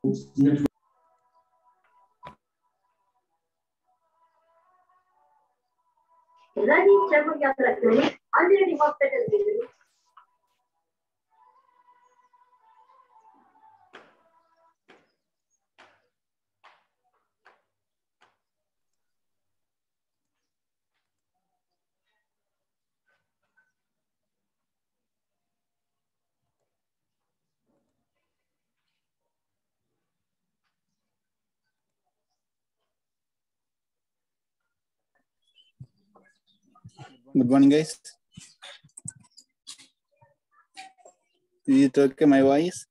Running Chamakyatratu, already hospital visit. Good morning, guys. Is it okay, my voice?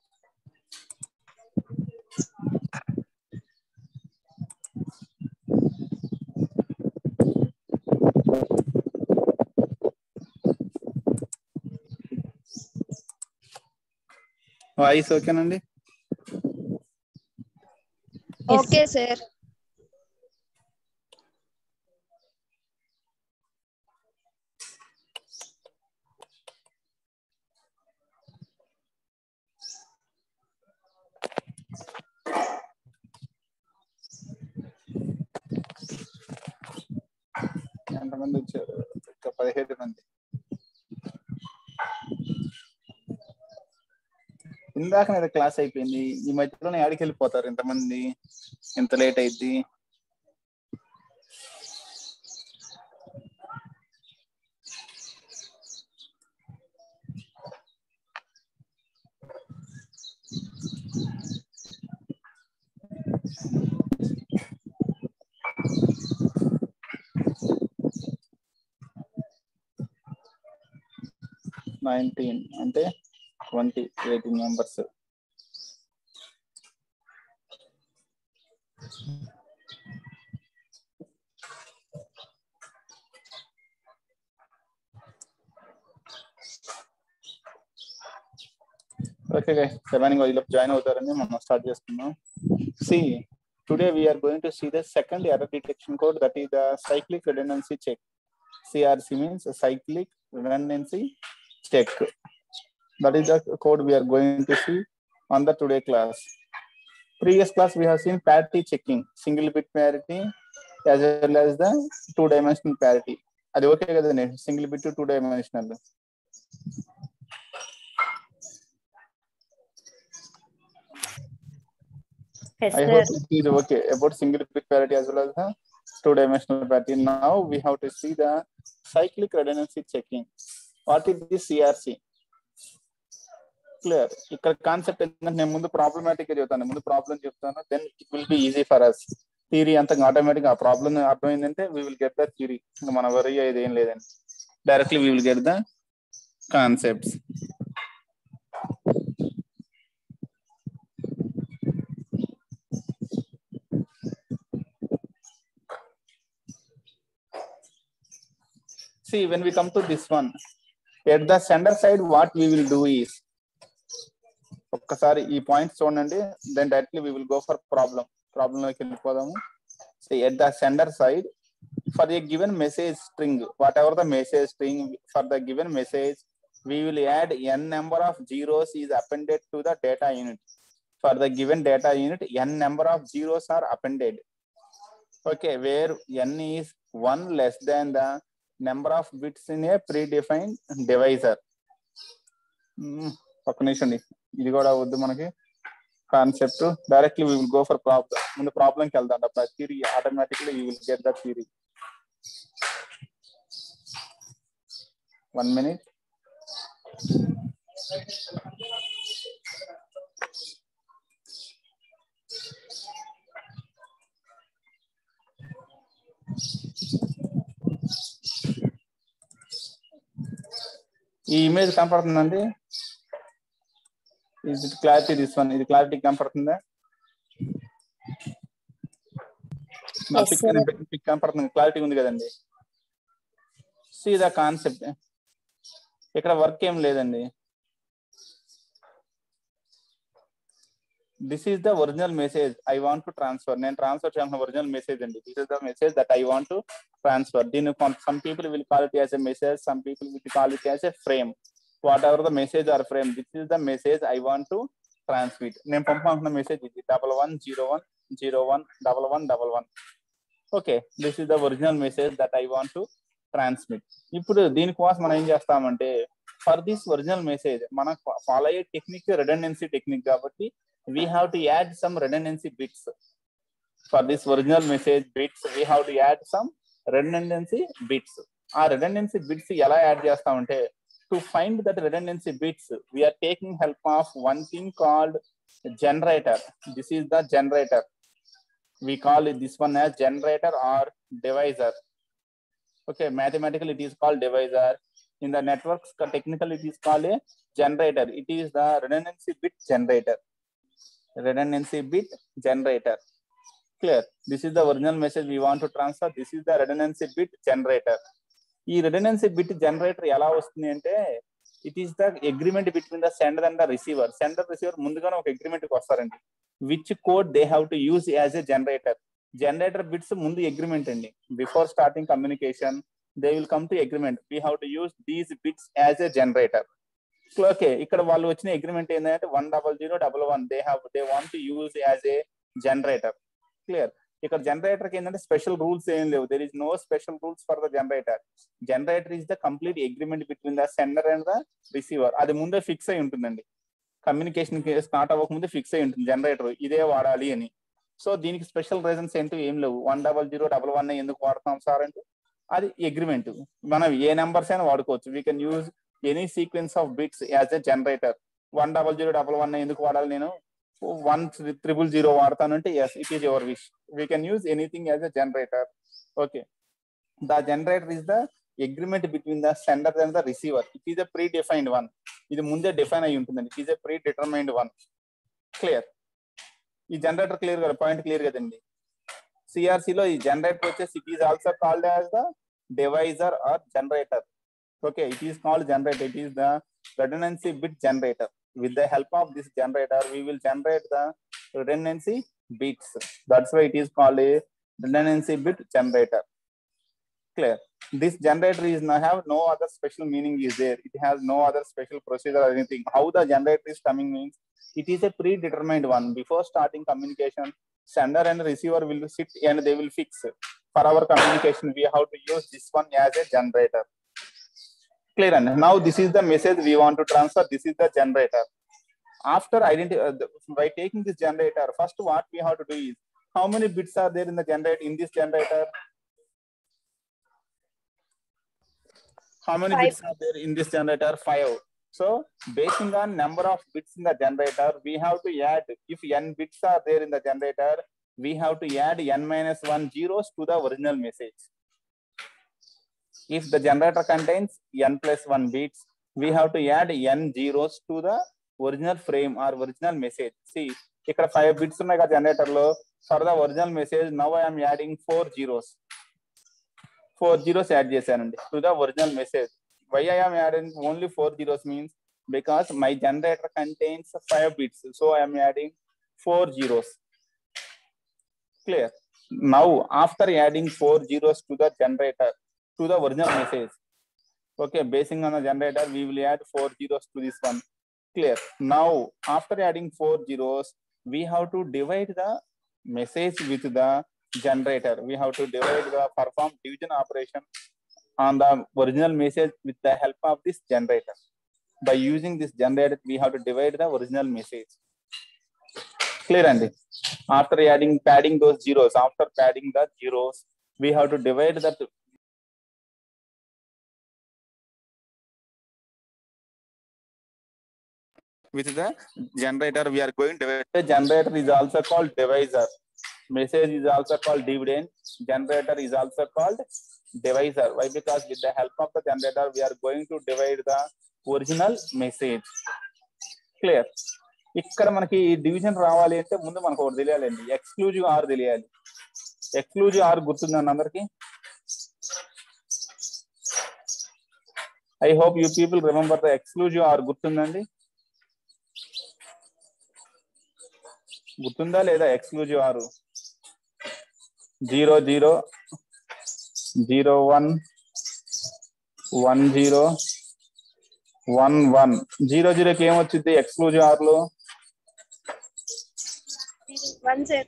Voice ఓకేనండి okay sir ఎంతమంది వచ్చారు ఇంకా పదిహేడు మంది ఇందాక మీద క్లాస్ అయిపోయింది ఈ మధ్యలోనే ఆడికి వెళ్ళిపోతారు ఇంతమంది ఎంత లేట్ అయింది నైన్టీన్ అంటే twenty eighteen members okay seven ఈలోపు జాయిన్ అవుతారని మనం స్టార్ట్ చేసుకుందాం see today we're going to see the second error detection code that is the cyclic redundancy check CRC means cyclic redundancy check. That is the code we are going to see on the today class. Previous class we have seen parity checking, single bit parity as well as the two dimensional parity. అది okay కదండి single bit two dimensional Yes, I sir. hope it is okay about single bit parity as well as the two dimensional parity. Now we have to see the cyclic redundancy checking. What is the CRC? Clear ఇక్కడ concept ఏంటంటే నేను ముందు problematic చెప్తాను ముందు problem చెప్తాను then it will be easy for us theory అంతా automatic ఆ problem అర్థమైందంటే we will get the theory ఇంకా మన వరి అయ్యేది ఏం లేదండి directly we will get the concepts see when we come to this one at the sender side what we will do is ఒక్కసారి ఈ పాయింట్స్ చూడండి then directly we will go for problem problem లోకి వెళ్ళిపోదాము so at the sender side for a given message string what ever the message string for the given message we will add n number of zeros is appended to the data unit for the given data unit n number of zeros are appended okay where n is one less than the number of bits in a predefined divisor Hmm, ఒక్క నిమిషం అండి ఇది కూడా వద్దు మనకి concept directly we will go for problem ముందు ప్రాబ్లంకి వెళ్దాం అప్పుడు theory automatically you will get the theory one minute ఈ ఇమేజ్ కనపడుతుందండి ఇది క్లారిటీ దిస్ వన్ ఇది క్లారిటీ కనపడుతుందా నా Yes, పిక్ sir. పిక్ కనపడుతుంది క్లారిటీ ఉంది కదండి సి ద కాన్సెప్ట్ ఇక్కడ వర్క్ ఏం లేదండి this is the original message I want to transfer నేను ట్రాన్స్ఫర్ చేయాల్సిన ఒరిజినల్ మెసేజ్ అండి this is the message that I want to transfer దీన్ని some people will call it as a message some people will call it as a frame what ever the message or frame this is the message I want to transmit నేను పంపాలనుకున్న message ఇది double one zero one zero one double one double one okay this is the original message that I want to transmit ఇప్పుడు దీనికోసం మనం ఏం చేస్తామంటే for this original message మనం follow అయ్యే టెక్నిక్ రెడెండెన్సీ టెక్నిక్ కాబట్టి we have to add some redundancy bits for this original message bits we have to add some redundancy bits ఆ redundancy bits ఎలా యాడ్ చేస్తామంటే to find that redundancy bits we're taking help of one thing called generator this is the generator we call it this one as generator or divisor okay mathematically it is called divisor in the networks technically it is called a generator it is the redundancy bit generator redundancy bit generator clear this is the original message we want to transfer this is the redundancy bit generator ఈ redundancy bit generator ఎలా వస్తుంది అంటే it is the agreement between the sender and the receiver sender receiver ముందుగానే ఒక agreement కి వస్తారండి which code they have to use as a generator generator bits ముందు agreement అండి before starting communication they will come to agreement we have to use these bits as a generator okay ఇక్కడ వాళ్ళు వచ్చిన agreement ఏంటంటే one double zero double one they have they want to use as a generator clear ఇక్కడ generator కి ఏంటంటే special rules ఏం లేవు there is no special rules for the generator generator is the complete agreement between the sender and the receiver అది ముందే fix అయి ఉంటుందండి communication start అవ్వకముందే ఫిక్స్ అయి ఉంటుంది జనరేటర్ ఇదే వాడాలి అని సో దీనికి స్పెషల్ రీజన్స్ ఏంటో ఏం లేవు one double zero double one ఎందుకు వాడతాం సార్ అంటే అది అగ్రిమెంట్ మనం ఏ నెంబర్స్ అయినా వాడుకోవచ్చు we can use any sequence of bits as a generator one double zero double one ఎందుకు వాడాలి నేను వన్ త్రిబుల్ జీరో వాడతానంటే yes it is your wish we can use anything as a generator okay the generator is the agreement between the sender and the receiver it is a predefined one ఇది ముందే define అయి ఉంటుందండి it is a predetermined one clear ఈ generator clear కదా point clear కదండి CRC లో ఈ generator వచ్చేసి it is also called as the divisor or generator okay it is called generator it is the redundancy bit generator with the help of this generator we will generate the redundancy bits that's why it is called a redundancy bit generator clear this generator is now have no other special meaning is there it has no other special procedure or anything how the generator is coming means it is a predetermined one before starting communication sender and receiver will sit and they will fix for our communication we have to use this one as a generator clear and now this is the message we want to transfer this is the generator after identity uh, the- by taking this generator first what we have to do is how many bits are there in the generator in this generator how many Five. bits are there in this generator five so basing on number of bits in the generator we have to add if n bits are there in the generator we have to add n minus 1 zeros to the original message if the generator contains n plus 1 bits, we have to add n zeros to the original frame or original message. See, ఇక్కడ five bits ఉన్నాయి కదా generator లో for the original message now I'm adding four zeros four zeros add చేశానండి to the original message why I'm adding only four zeros means because my generator contains five bits so I'm adding four zeros clear now after adding four zeros to the generator to the original message. Okay, basing on the generator, we will add four zeros to this one. Clear. Now, after adding four zeros, we have to divide the message with the generator. We have to divide the perform division operation on the original message with the help of this generator. By using this generator, we have to divide the original message. Clear, Andy? After adding, padding those zeros, after padding the zeros, we have to divide that with the generator we are going to the generator is also called divisor message is also called dividend generator is also called divisor why because with the help of the generator we are going to divide the original message clear ఇక్కడ మనకి division రావాలి అంటే ముందు మనకు ఒకటి తెలియాలండి exclusive or తెలియాలి exclusive or గుర్తుందండి అందరికి I hope you people remember the exclusive or గుర్తుందండి గుర్తుందా లేదా exclusive or zero zero zero one one zero one one zero జీరోకి ఏమొచ్చింది ఎక్స్క్లూజివ్ ఆర్లో వన్ సార్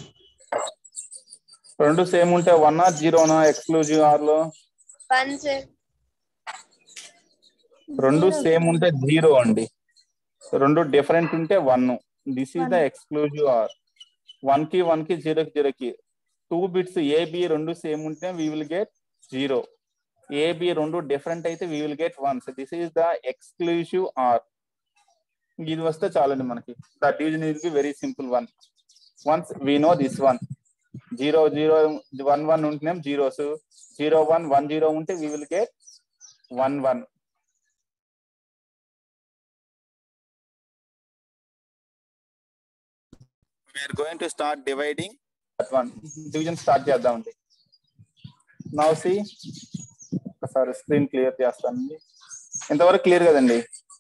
రెండు సేమ్ ఉంటే వన్ ఆ జీరోనా ఎక్స్క్లూజివ్ ఆర్ లో వన్ సార్ రెండు సేమ్ ఉంటే జీరో అండి రెండు డిఫరెంట్ ఉంటే one this is the exclusive or one కి వన్ కి జీరో కి జీరో కి టూ బిట్స్ ఏబి రెండు సేమ్ ఉంటే we will get zero AB రెండు డిఫరెంట్ అయితే we will get ones this is the exclusive or ఇది వస్తే చాలండి మనకి the division is very simple one once we know this one zero zero one one ఉంటేనేం zeros zero one one zero ఉంటే we will get one one we're going to start dividing that one division start చేద్దామండి now see ఒకసారి screen clear చేస్తానండి ఇంతవరకు clear కదండి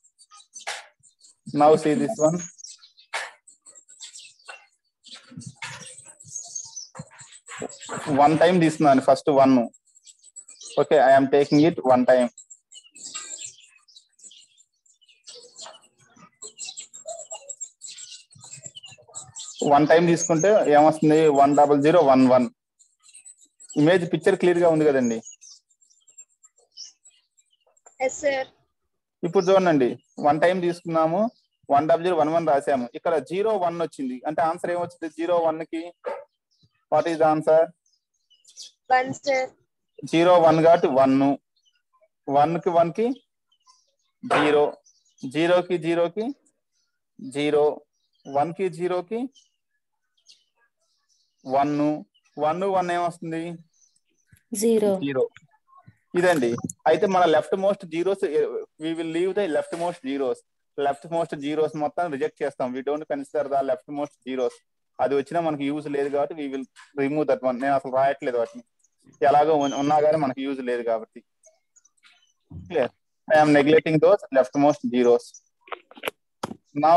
now see this one one time తీసుకున్నాను first one okay I'm taking it one time one time తీసుకుంటే ఏమొస్తుంది one double zero one one image picture clear గా ఉంది కదండి ఎస్ సార్ ఇప్పుడు చూడండి వన్ టైం తీసుకున్నాము one double zero one one రాసాము ఇక్కడ జీరో వన్ వచ్చింది అంటే ఆన్సర్ ఏమొచ్చింది జీరో వన్ కి what is answer one sir zero one కాబట్టి వన్ వన్ కి వన్ కి జీరో జీరోకి జీరోకి జీరో వన్ కి జీరోకి వన్ వన్ వన్ ఏమొస్తుంది జీరో జీరో ఇదండి అయితే మన left most zeros we will leave the left most zeros left most zeros మొత్తం రిజెక్ట్ చేస్తాం we don't consider the left most zeros అది వచ్చినా మనకి యూజ్ లేదు కాబట్టి we will remove that one నేను అసలు రాయట్లేదు వాటిని ఎలాగో ఉన్- ఉన్నా కానీ మనకి యూజ్ లేదు కాబట్టి clear I'm neglecting those left most zeros now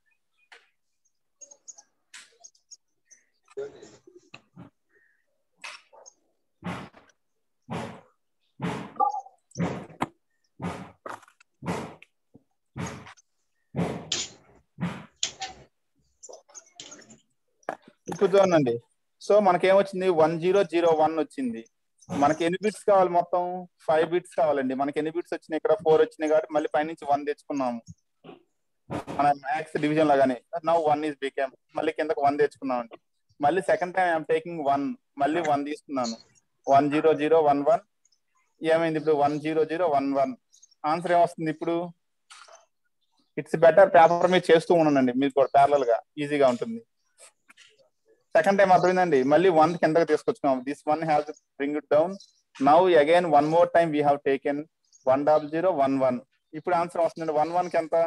ఇప్పుడు చూడండి సో మనకి ఏమొచ్చింది వన్ జీరో జీరో వన్ వచ్చింది మనకి ఎన్ని బిట్స్ కావాలి మొత్తం ఫైవ్ బిట్స్ కావాలండి మనకి ఎన్ని బిట్స్ వచ్చినాయి ఇక్కడ ఫోర్ వచ్చినాయి కాబట్టి మళ్ళీ పైనుంచి వన్ తెచ్చుకున్నాము మన మ్యాథ్స్ డివిజన్ లాగానే నౌ వన్ ఈస్ బికేమ్ మళ్ళీ కిందకు వన్ తెచ్చుకున్నాం అండి మళ్ళీ second time I'm taking one మళ్ళీ వన్ తీసుకున్నాను one zero zero one one ఏమైంది ఇప్పుడు one zero zero one one answer ఏమొస్తుంది ఇప్పుడు ఇట్స్ బెటర్ పేపర్ మీద చేస్తూ ఉండండి మీరు కూడా ప్యారల్ గా ఈజీగా ఉంటుంది సెకండ్ టైం అర్థమైందండి మళ్ళీ వన్ కిందకి తీసుకొచ్చుకున్నాం this one has bring it down now again one more time we have taken one double zero one one ఇప్పుడు ఆన్సర్ వస్తుందండి వన్ వన్ కి ఎంత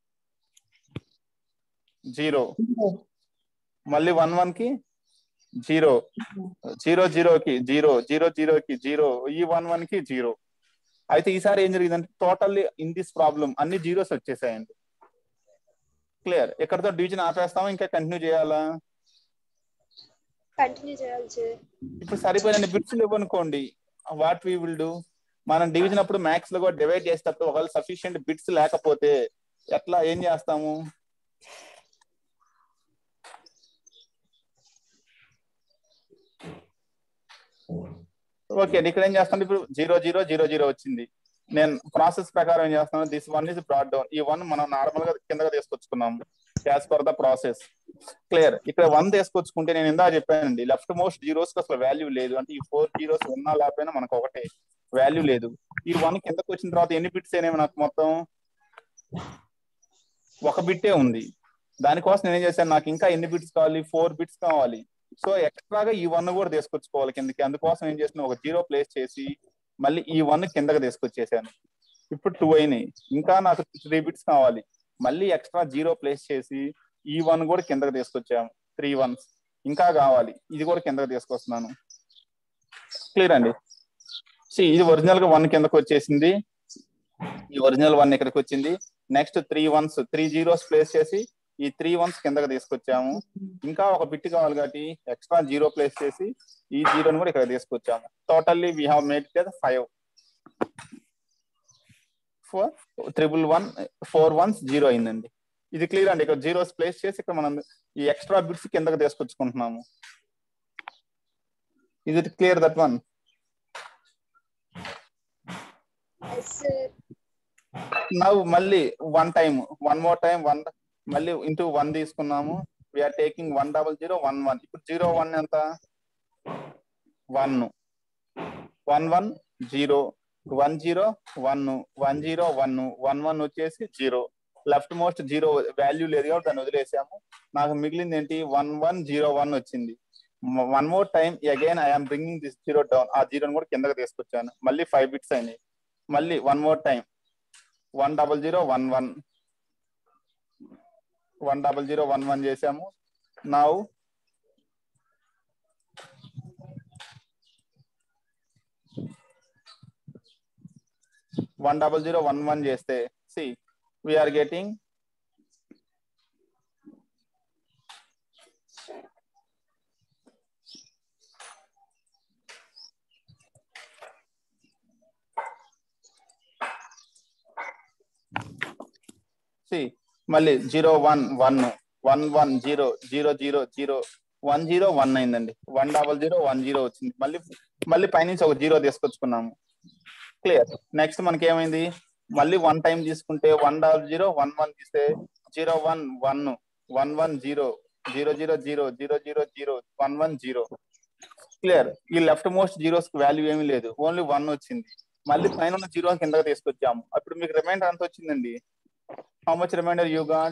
జీరో మళ్ళీ వన్ వన్ కి జీరో జీరో జీరోకి జీరో జీరో జీరోకి జీరో ఈ వన్ వన్ కి జీరో అయితే ఈసారి ఏం జరిగిందంటే టోటల్లీ ఇన్ దిస్ ప్రాబ్లం అన్ని జీరోస్ వచ్చేసాయండి క్లియర్ ఎక్కడితో డివిజన్ ఆపేస్తామా ఇంకా కంటిన్యూ చేయాలా కంటిన్యూ చేయాలి సార్ ఇప్పుడు సరిపోయిన బిట్స్ లేవనుకోండి వాట్ వీ విల్ డూ మనం డివిజన్ అప్పుడు మ్యాథ్స్ లో కూడా డివైడ్ చేసేటప్పుడు ఒకవేళ సఫిషియెంట్ బిట్స్ లేకపోతే ఎట్లా ఏం చేస్తాము ఓకే అండి ఇక్కడ ఏం చేస్తాను ఇప్పుడు జీరో జీరో జీరో జీరో వచ్చింది నేను ప్రాసెస్ ప్రకారం ఏం చేస్తాను this one is brought down ఈ వన్ మనం నార్మల్ గా కిందగా తీసుకొచ్చుకున్నాము as per the process clear ఇక్కడ వన్ తీసుకొచ్చుకుంటే నేను ఇందా చెప్పానండి లెఫ్ట్ మోస్ట్ జీరోస్ కి అసలు వాల్యూ లేదు అంటే ఈ ఫోర్ జీరోస్ ఉన్నా లేకపోయినా మనకు ఒకటే వాల్యూ లేదు ఈ వన్ కిందకు వచ్చిన తర్వాత ఎన్ని బిట్స్ అయినాయి నాకు మొత్తం ఒక బిట్టే ఉంది దానికోసం నేను ఏం చేశాను నాకు ఇంకా ఎన్ని బిట్స్ కావాలి ఫోర్ బిట్స్ కావాలి సో ఎక్స్ట్రాగా ఈ వన్ కూడా తీసుకొచ్చుకోవాలి కిందకి అందుకోసం ఏం చేసిన ఒక జీరో ప్లేస్ చేసి మళ్ళీ ఈ వన్ కిందకి తీసుకొచ్చేసాను ఇప్పుడు టూ అయినాయి ఇంకా నాకు త్రీ బిట్స్ కావాలి మళ్ళీ ఎక్స్ట్రా జీరో ప్లేస్ చేసి ఈ వన్ కూడా కిందకి తీసుకొచ్చాము త్రీ వన్స్ ఇంకా కావాలి ఇది కూడా కిందకి తీసుకొస్తున్నాను క్లియర్ అండి See, ఇది ఒరిజినల్ గా వన్ కిందకి వచ్చేసింది ఈ ఒరిజినల్ వన్ ఇక్కడికి వచ్చింది next three ones three zeros place చేసి ఈ త్రీ వన్స్ కిందకి తీసుకొచ్చాము ఇంకా ఒక బిట్ కావాలి కాబట్టి ఎక్స్ట్రా జీరో ప్లేస్ చేసి ఈ జీరోని కూడా ఇక్కడ తీసుకొచ్చాము totally we have made it five four triple one four ones zero అయిందండి ఇది క్లియర్ అండి ఇక్కడ జీరోస్ ప్లేస్ చేసి ఇక్కడ మనం ఈ ఎక్స్ట్రా బిట్స్ కిందకి తీసుకొచ్చుకుంటున్నాము ఇది clear that one yes sir now మళ్ళీ one time one more time one మళ్ళీ ఇంటూ వన్ తీసుకున్నాము we are taking one double zero one one ఇప్పుడు జీరో వన్ ఎంత one one one zero one zero one one zero one one one వచ్చేసి zero left most zero value లేదు కాబట్టి దాన్ని వదిలేసాము నాకు మిగిలింది ఏంటి వన్ వన్ జీరో వన్ వచ్చింది one more time again I'm bringing this zero down ఆ జీరోని కూడా కిందకి తీసుకొచ్చాను మళ్ళీ ఫైవ్ బిట్స్ అయినాయి మళ్ళీ one more time one double zero one one one double zero one one చేసాము now one double zero one one చేస్తే సి వీఆర్ గెటింగ్ సి మళ్ళీ zero one one one one zero zero zero zero one zero one అయిందండి one double zero one zero వచ్చింది మళ్ళీ మళ్ళీ పైనుంచి ఒక zero తీసుకొచ్చుకున్నాము clear next మనకి ఏమైంది మళ్ళీ వన్ టైం తీసుకుంటే one double zero one one తీస్తే zero one one one one zero zero zero zero zero zero zero one one zero clear ఈ లెఫ్ట్ మోస్ట్ జీరోస్ వాల్యూ ఏమీ లేదు ఓన్లీ వన్ వచ్చింది మళ్ళీ పైన ఉన్న జీరో కిందకి తీసుకొచ్చాము అప్పుడు మీకు రిమైండర్ ఎంత వచ్చిందండి how much reminder you got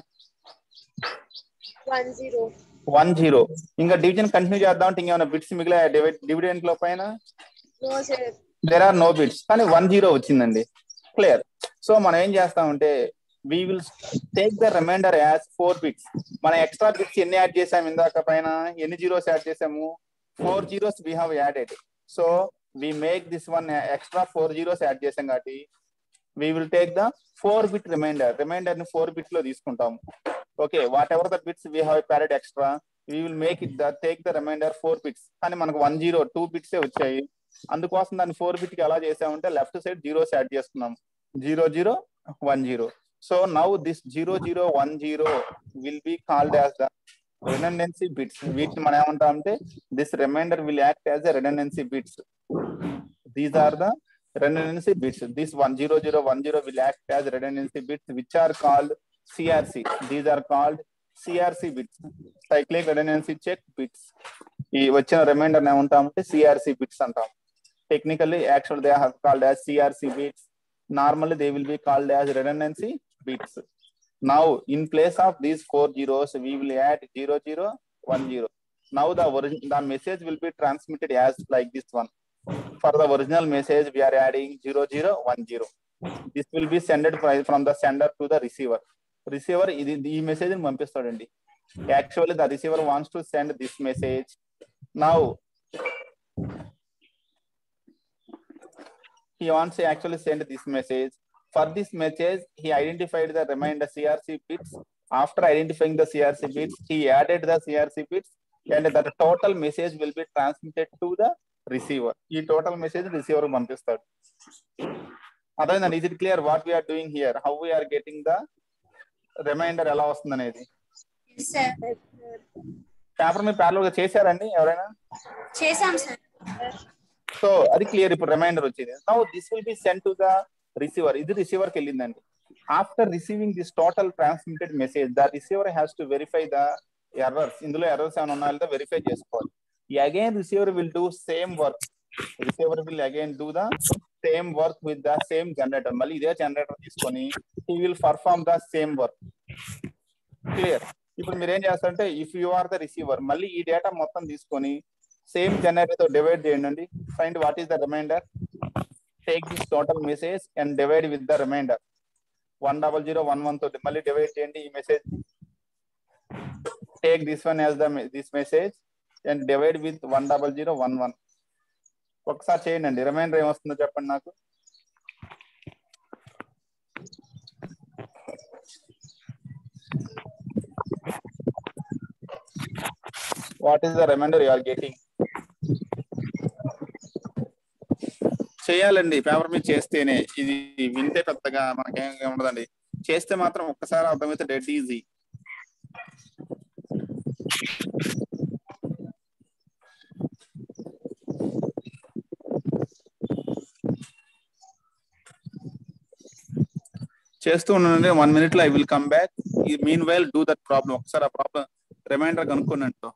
one zero one zero ఇంకా డివిజన్ కంటిన్యూ చేద్దాం అంటే ఇంకేమైనా బిట్స్ మిగిలిన డివిడెంట్ లో పైన no sir there are no bits కానీ వన్ జీరో వచ్చిందండి క్లియర్ సో మనం ఏం చేస్తామంటే we will take the reminder as four bits మనం ఎక్స్ట్రా బిట్స్ ఎన్ని యాడ్ చేసాము ఇందాక పైన ఎన్ని జీరోస్ యాడ్ చేసాము four zeros we have added so we make this one extra four zeros add చేసాం కాబట్టి we will take the four bit reminder reminder ని ఫోర్ బిట్ లో తీసుకుంటాము okay what ever the bits we have padded extra we will make it the take the reminder four bits కానీ మనకు one zero two బిట్సే వచ్చాయి అందుకోసం దాన్ని four bit కి ఎలా చేసామంటే లెఫ్ట్ సైడ్ జీరోస్ యాడ్ చేసుకున్నాం zero zero one zero so now this zero zero one zero will be called as the redundancy bits వీటిని మనం ఏమంటామంటే this reminder will act as the redundancy bits these are the redundancy bits. This 10010 will act as redundancy bits, which are called CRC. These are called CRC bits. Cyclic redundancy check bits. ఈ వచ్చిన reminder ఏమంటామంటే CRC bits అంటాం technically actual they have called as CRC bits normally they will be called as redundancy bits now in place of these four zeros we will add zero zero one zero now the origin the message will be transmitted as like this one for the original message we are adding 0010 this will be sended fri- from the sender to the receiver receiver ఇది ఈ message ని పంపిస్తాడండి actually the receiver wants to send this message now he wants to actually send this message for this message he identified the reminder crc bits after identifying the crc bits he added the crc bits and the total message will be transmitted to the receiver ఈ total message receiver పంపిస్తాడు అర్థమైందండి is it clear what we are doing here how we are getting the reminder ఎలా వస్తుంది అనేది paper మీ parallel గా చేశారండి ఎవరైనా చేసాం సార్ సో అది క్లియర్ ఇప్పుడు రిమైండర్ వచ్చింది now this will be send to the receiver ఇది రిసీవర్ కి వెళ్ళిందండి after receiving this total transmitted message the receiver has to verify the errors ఇందులో ఎర్రర్స్ ఏమైనా ఉన్నాయో వెరిఫై చేసుకోవాలి again receiver will do same work receiver will again do the same work with the same generator మళ్ళీ ఇదే generator తీసుకొని he will perform the same work clear ఇప్పుడు మీరు ఏం చేస్తారంటే if you are the receiver మళ్ళీ ఈ డేటా మొత్తం తీసుకొని సేమ్ జనరేటర్ తో డివైడ్ చేయండి find what is the reminder take this total message and divide with the reminder one double zero one one తోటి మళ్ళీ డివైడ్ చేయండి ఈ message take this one as the this message and divide with one double zero one one ఒకసారి చేయండి reminder ఏమొస్తుందో చెప్పండి నాకు what is the reminder you are getting చేయాలండి పేపర్ మీద చేస్తేనే ఇది వింటే పెద్దగా మనకేం ఉండదండి చేస్తే మాత్రం ఒక్కసారి అర్థమైతే డెడ్ ఈజీ చేస్తూ ఉండండి వన్ మినిట్ లో ఐ విల్ కమ్ బ్యాక్ ఈ meanwhile do that problem ఒకసారి ఆ ప్రాబ్లం రిమైండర్ కనుక్కున్నట్టు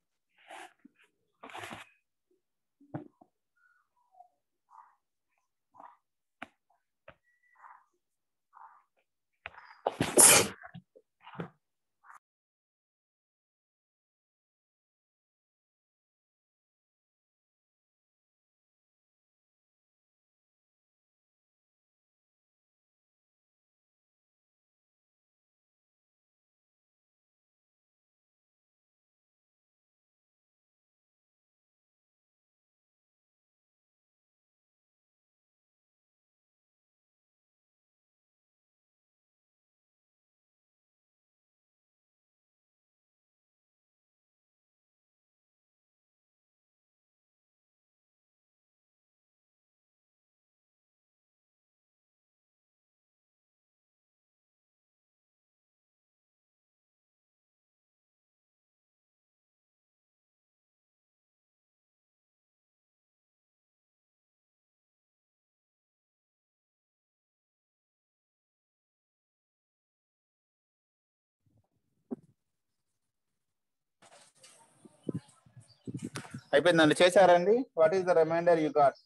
అయిపోయిందండి చేశారండి what is the reminder you got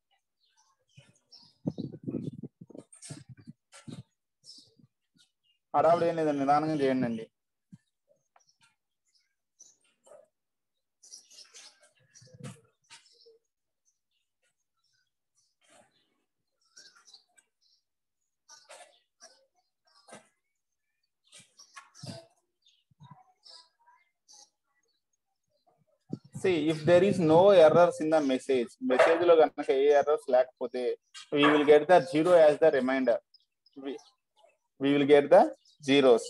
హడావుడు ఏం లేదండి నిదానంగా చేయండి అండి see if there is no errors in the message message లో కనుక ఏ ఎర్రర్స్ లేకపోతే we will get the zero as the reminder we, we will get the zeros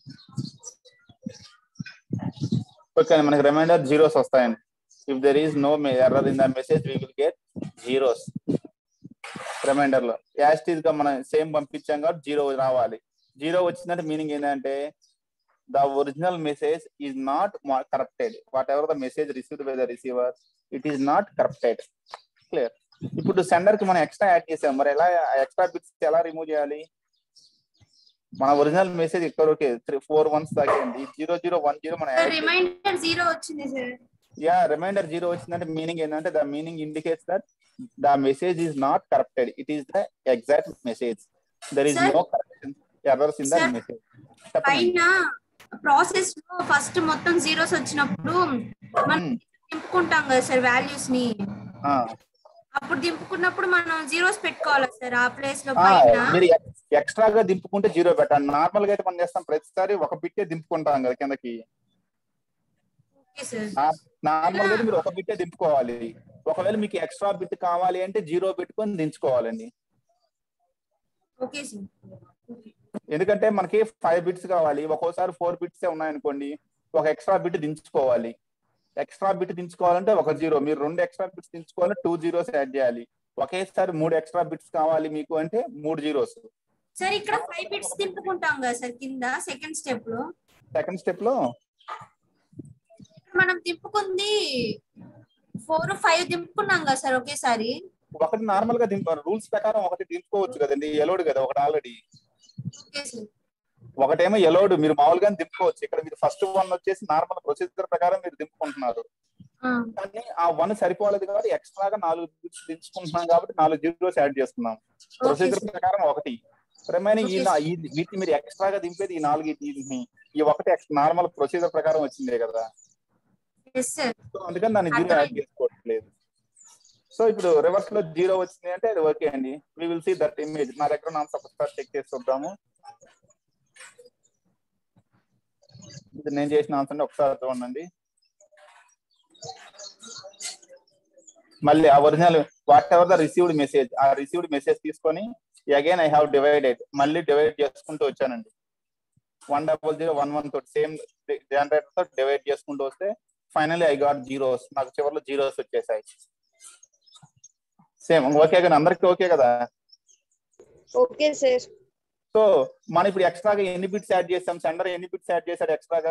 okay మనకి రిమైండర్ జీరోస్ వస్తాయండి if there is no error in the message we will get zeros reminder లో as it is గా మనం same పంపించాం కాబట్టి zero రావాలి zero వచ్చిందంటే meaning ఏంటంటే the original message is not ma- corrupted whatever the message received by the receiver it is not corrupted clear ఇప్పుడు sender కి మనం ఎక్స్ట్రా యాడ్ చేసాం మరి ఎలా ఎక్స్ట్రా బిట్స్ ఎలా రిమూవ్ చేయాలి మన ఒరిజినల్ మెసేజ్ ఇక్కడ ఓకే త్రీ ఫోర్ వన్స్ దాకేంది జీరో జీరో వన్ జీరో మనం యాడ్ రిమైండర్ జీరో వచ్చింది సార్ యా రిమైండర్ జీరో వచ్చిందంటే మీనింగ్ ఏంటంటే the meaning indicates that the message is not corrupted it is the exact message there is Sir? No correction errors in the Sir? Message పైన process లో first మొత్తం zeros వచ్చినప్పుడు మనం దింపుకుంటాం కదా sir values ని అప్పుడు దింపుకున్నప్పుడు మనం జీరోస్ పెట్టుకోవాలా సార్ ఆ ప్లేస్ లో పైన మీరు ఎక్స్ట్రాగా దింపుకుంటే జీరో పెట్టాలి నార్మల్ గా అయితే మనం చేస్తాం ప్రతిసారి ఒక బిట్టే దింపుకుంటాం కదా కిందకి ఓకే సార్ నార్మల్ గా అయితే మీరు ఒక బిట్టే దింపుకోవాలి ఒకవేళ మీకు ఎక్స్ట్రా బిట్ కావాలి అంటే జీరో పెట్టుకొని దించుకోవాలండి ఓకే సార్ ఎందుకంటే మనకి ఫైవ్ బిట్స్ కావాలి ఒక్కోసారి ఫోర్ బిట్స్ ఉన్నాయనుకోండి ఒక ఎక్స్ట్రా బిట్ దించుకోవాలి ఎక్స్ట్రా బిట్ దించుకోవాలంటే ఒక జీరో మీరు రెండు ఎక్స్ట్రా బిట్స్ దించుకోవాలంటే టూ జీరోస్ యాడ్ చేయాలి ఒకేసారి మూడు ఎక్స్ట్రా బిట్స్ కావాలి మీకు అంటే మూడు జీరోస్ సార్ ఇక్కడ ఫైవ్ బిట్స్ దింపుకుంటాం కదా సార్ కింద సెకండ్ స్టెప్ లో సెకండ్ స్టెప్ లో మనం దింపుకుంది ఫోర్ ఫైవ్ దింపుకున్నాం కదా సార్ ఒకేసారి ఒకటి నార్మల్ గా దింప రూల్స్ ప్రకారం ఒకటి దింపుకోవచ్చు కదండి ఎలోడ్ కదా ఒకటి ఆల్రెడీ ఓకే సార్ ఒకటేమో ఎలోడ్ మీరు మామూలుగా దింపుకోవచ్చు ఇక్కడ మీరు ఫస్ట్ వన్ వచ్చేసి నార్మల్ ప్రొసీజర్ ప్రకారం మీరు దింపుకుంటున్నారు ఆ, కానీ ఆ వన్ సరిపోలేదు కాబట్టి ఎక్స్ట్రాగా నాలుగు బిట్స్ దించుకుంటున్నాం కాబట్టి నాలుగు జీరోస్ యాడ్ చేస్తున్నాం ప్రొసీజర్ sir. ప్రకారం ఒకటి రిమైనింగ్ ఈ Okay, నా- ఈ- వీటిని మీరు ఎక్స్ట్రాగా దింపేది ఈ నాలుగు వీటిని ఈ ఒకటి నార్మల్ ప్రొసీజర్ ప్రకారం వచ్చిందే కదా ఎస్ సార్ సో అందుకని దాన్ని జీరో యాడ్ అర్థమైంది. చేసుకోవట్లేదు సో ఇప్పుడు రివర్స్ లో జీరో వచ్చింది అంటే అది ఓకే అండి we will see that image నా దగ్గర నా ఒకసారి చెక్ చేసి చూద్దాము ఇది నేను చేసిన ఆన్సర్ ఒకసారి చూడండి మళ్ళీ ఆ original what ever the received message ఆ రిసీవ్డ్ మెసేజ్ తీసుకొని అగైన్ ఐ హావ్ డివైడెడ్ మళ్ళీ డివైడ్ చేసుకుంటూ వచ్చానండి one double zero one one తోటి సేమ్ జనరేటర్ తో డివైడ్ చేసుకుంటూ వస్తే ఫైనల్లీ ఐ గాట్ జీరోస్ నాకు చివరిలో జీరోస్ వచ్చేసాయి సేమ్ ఓకే కానీ అందరికి ఓకే కదా ఓకే సార్ సో మనం ఇప్పుడు ఎక్స్ట్రాగా ఎన్ని బిట్స్ యాడ్ చేసాం సెండర్ ఎన్ని బిట్స్ యాడ్ చేశాడు ఎక్స్ట్రాగా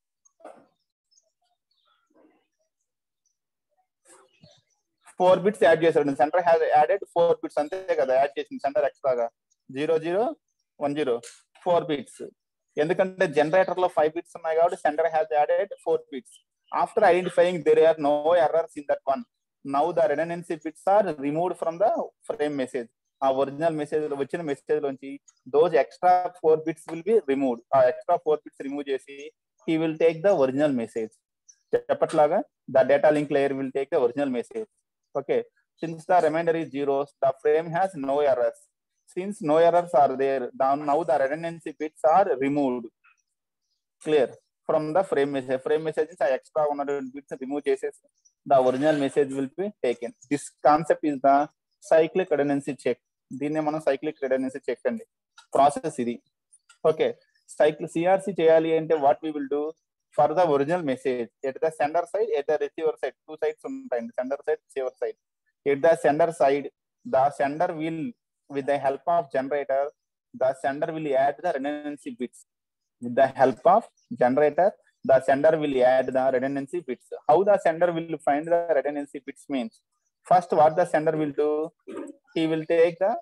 ఫోర్ బిట్స్ యాడ్ చేశాడు sender has added four bits అంతే కదా యాడ్ చేసింది సెంటర్ ఎక్స్ట్రాగా zero zero one zero four bits ఎందుకంటే జనరేటర్ లో ఫైవ్ బీట్స్ ఉన్నాయి కాబట్టి sender has added four bits after identifying there are no errors in that one now the redundancy bits are removed from the frame message ఆ original message వచ్చిన message లోంచి those extra four bits will be removed ఆ extra four bits remove చేసి he will take the original message చెప్పట్లాగా the data link layer will take the original message okay since the reminder is zeros the frame has no errors since no errors are there down now the redundancy bits are removed clear from the frame message frame messages are extra 100 bits remove చేసేసి the original message will be taken this concept is the cyclic redundancy check దీన్నే మనం cyclic redundancy check అండి process ఇది okay cycle CRC చేయాలి అంటే what we will do for the original message at the sender side at the receiver side two sides ఉంటాయండి sender side receiver side at the sender side, the sender will, with the help of generator, the sender will add the redundancy bits. With the help of generator, the sender will add the redundancy bits. How the sender will find the redundancy bits means, first what the sender will do, he will take the,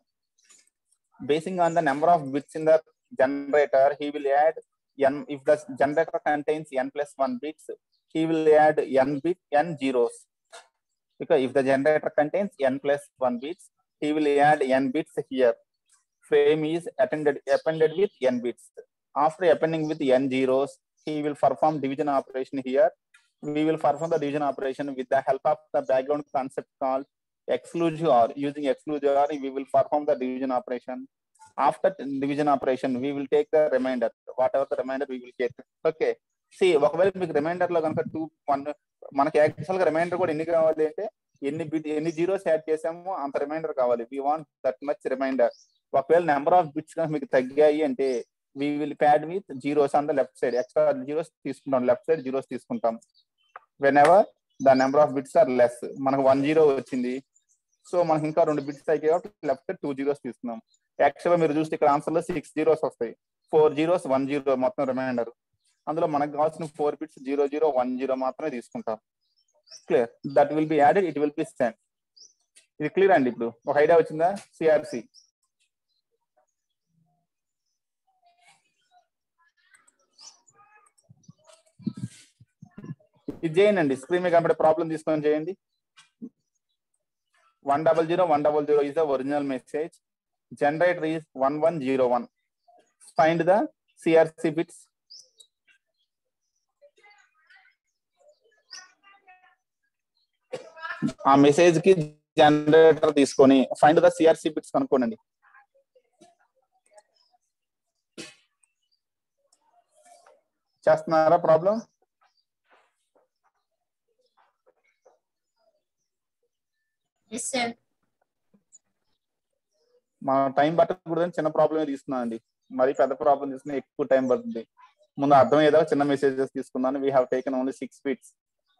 basing on the number of bits in the generator, he will add n, if the generator contains n plus 1 bits, he will add n bit, n zeros because if the generator contains n plus 1 bits, he will add n bits here. Frame is attended, appended with n bits. After appending with n zeros, he will perform division operation here. We will perform the division operation with the help of the background concept called exclusive or using exclusive or we will perform the division operation. After division operation, we will take the remainder. Whatever the remainder we will get. Okay. See ఒకవేళ మీకు reminder లో కనుక two one మనకి actual గా reminder కూడా ఎన్ని కావాలి అంటే ఎన్ని బిట్ ఎన్ని జీరోస్ యాడ్ చేసామో అంత రిమైండర్ కావాలి we want that much reminder ఒకవేళ నెంబర్ ఆఫ్ బిట్స్ కనుక మీకు తగ్గాయి అంటే we will pad with zeros on the left side extra zeros తీసుకుంటాం లెఫ్ట్ సైడ్ జీరోస్ తీసుకుంటాం whenever the number of bits are less మనకు one zero వచ్చింది so మనకి ఇంకా రెండు బిట్స్ అయ్యాయి కాబట్టి లెఫ్ట్ సైడ్ టూ జీరోస్ తీసుకున్నాం యాక్చువల్ గా మీరు చూస్తే ఇక్కడ ఆన్సర్ లో సిక్స్ జీరోస్ వస్తాయి ఫోర్ జీరోస్ వన్ జీరో మొత్తం రిమైండర్ అందులో మనకు కావాల్సిన four bits zero zero one zero మాత్రమే తీసుకుంటాం clear that will be added it will be send ఇది క్లియర్ అండి ఇప్పుడు ఒక ఐడియా వచ్చిందా సిఆర్సి ఇది చేయండి స్క్రీన్ మీద కనబడే ప్రాబ్లం తీసుకొని చేయండి one double zero one double zero is the original message generator is one one zero one find the CRC bits ఆ మెసేజ్ కి జనరేటర్ తీసుకొని ఫైండ్ ద సిఆర్సి బిట్స్ కనుక్కోండి చేస్తున్నారా ప్రాబ్లం ఎస్ సార్ మా టైం పట్టకూడదని చిన్న ప్రాబ్లమే తీసుకున్నాం అండి మరి పెద్ద ప్రాబ్లం తీసుకుని ఎక్కువ టైం పడుతుంది ముందు అర్థమయ్యేదా చిన్న మెసేజెస్ తీసుకున్నాను we have taken only six feets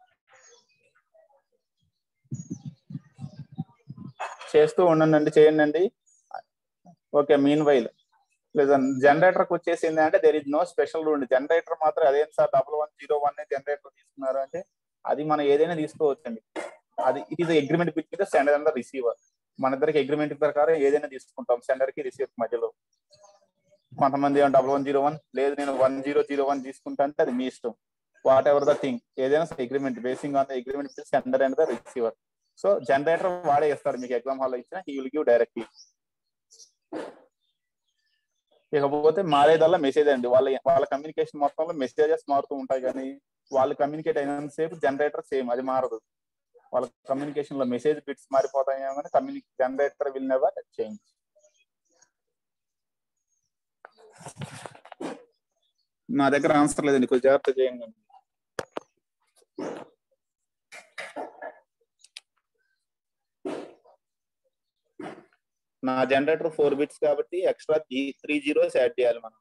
చేస్తూ ఉండండి చేయండి అండి ఓకే మీన్ వైల్ లేదా జనరేటర్ వచ్చేసి ఏంటంటే there is no special rule generator మాత్రం అదేం sir double one zero one generator తీసుకున్నారు అంటే అది మనం ఏదైనా తీసుకోవచ్చు అండి అది it is agreement between the sender and the receiver మన ఇద్దరికి అగ్రిమెంట్ ప్రకారం ఏదైనా తీసుకుంటాం సెండర్ కి రిసీవర్ మధ్యలో కొంతమంది డబల్ వన్ జీరో వన్ లేదు నేను వన్ జీరో జీరో వన్ తీసుకుంటా అంటే అది మీ ఇష్టం వాట్ ఎవర్ ద థింగ్ ఏదైనా agreement basing on the agreement sender and the receiver so generator వాడే ఇస్తారు మీకు ఎగ్జామ్ హాల్ ఇచ్చిన హీ విల్ గివ్ డైరెక్ట్లీ ఇకపోతే మారేదల్లా మెసేజ్ అండి వాళ్ళ వాళ్ళ కమ్యూనికేషన్ మొత్తంలో మెసేజెస్ మారుతూ ఉంటాయి కానీ వాళ్ళు కమ్యూనికేట్ అయినంతసేపు జనరేటర్ సేమ్ అది మారదు వాళ్ళ కమ్యూనికేషన్ లో మెసేజ్ బిట్స్ మారిపోతాయి కానీ కమ్యూనికే జనరేటర్ విల్ నెవర్ చేంజ్ నా దగ్గర ఆన్సర్ లేదండి కొంచెం జాగ్రత్త చేయండి నా జనరేటర్ ఫోర్ బిట్స్ కాబట్టి ఎక్స్ట్రా త్రీ జీరోస్ యాడ్ చేయాలి మనం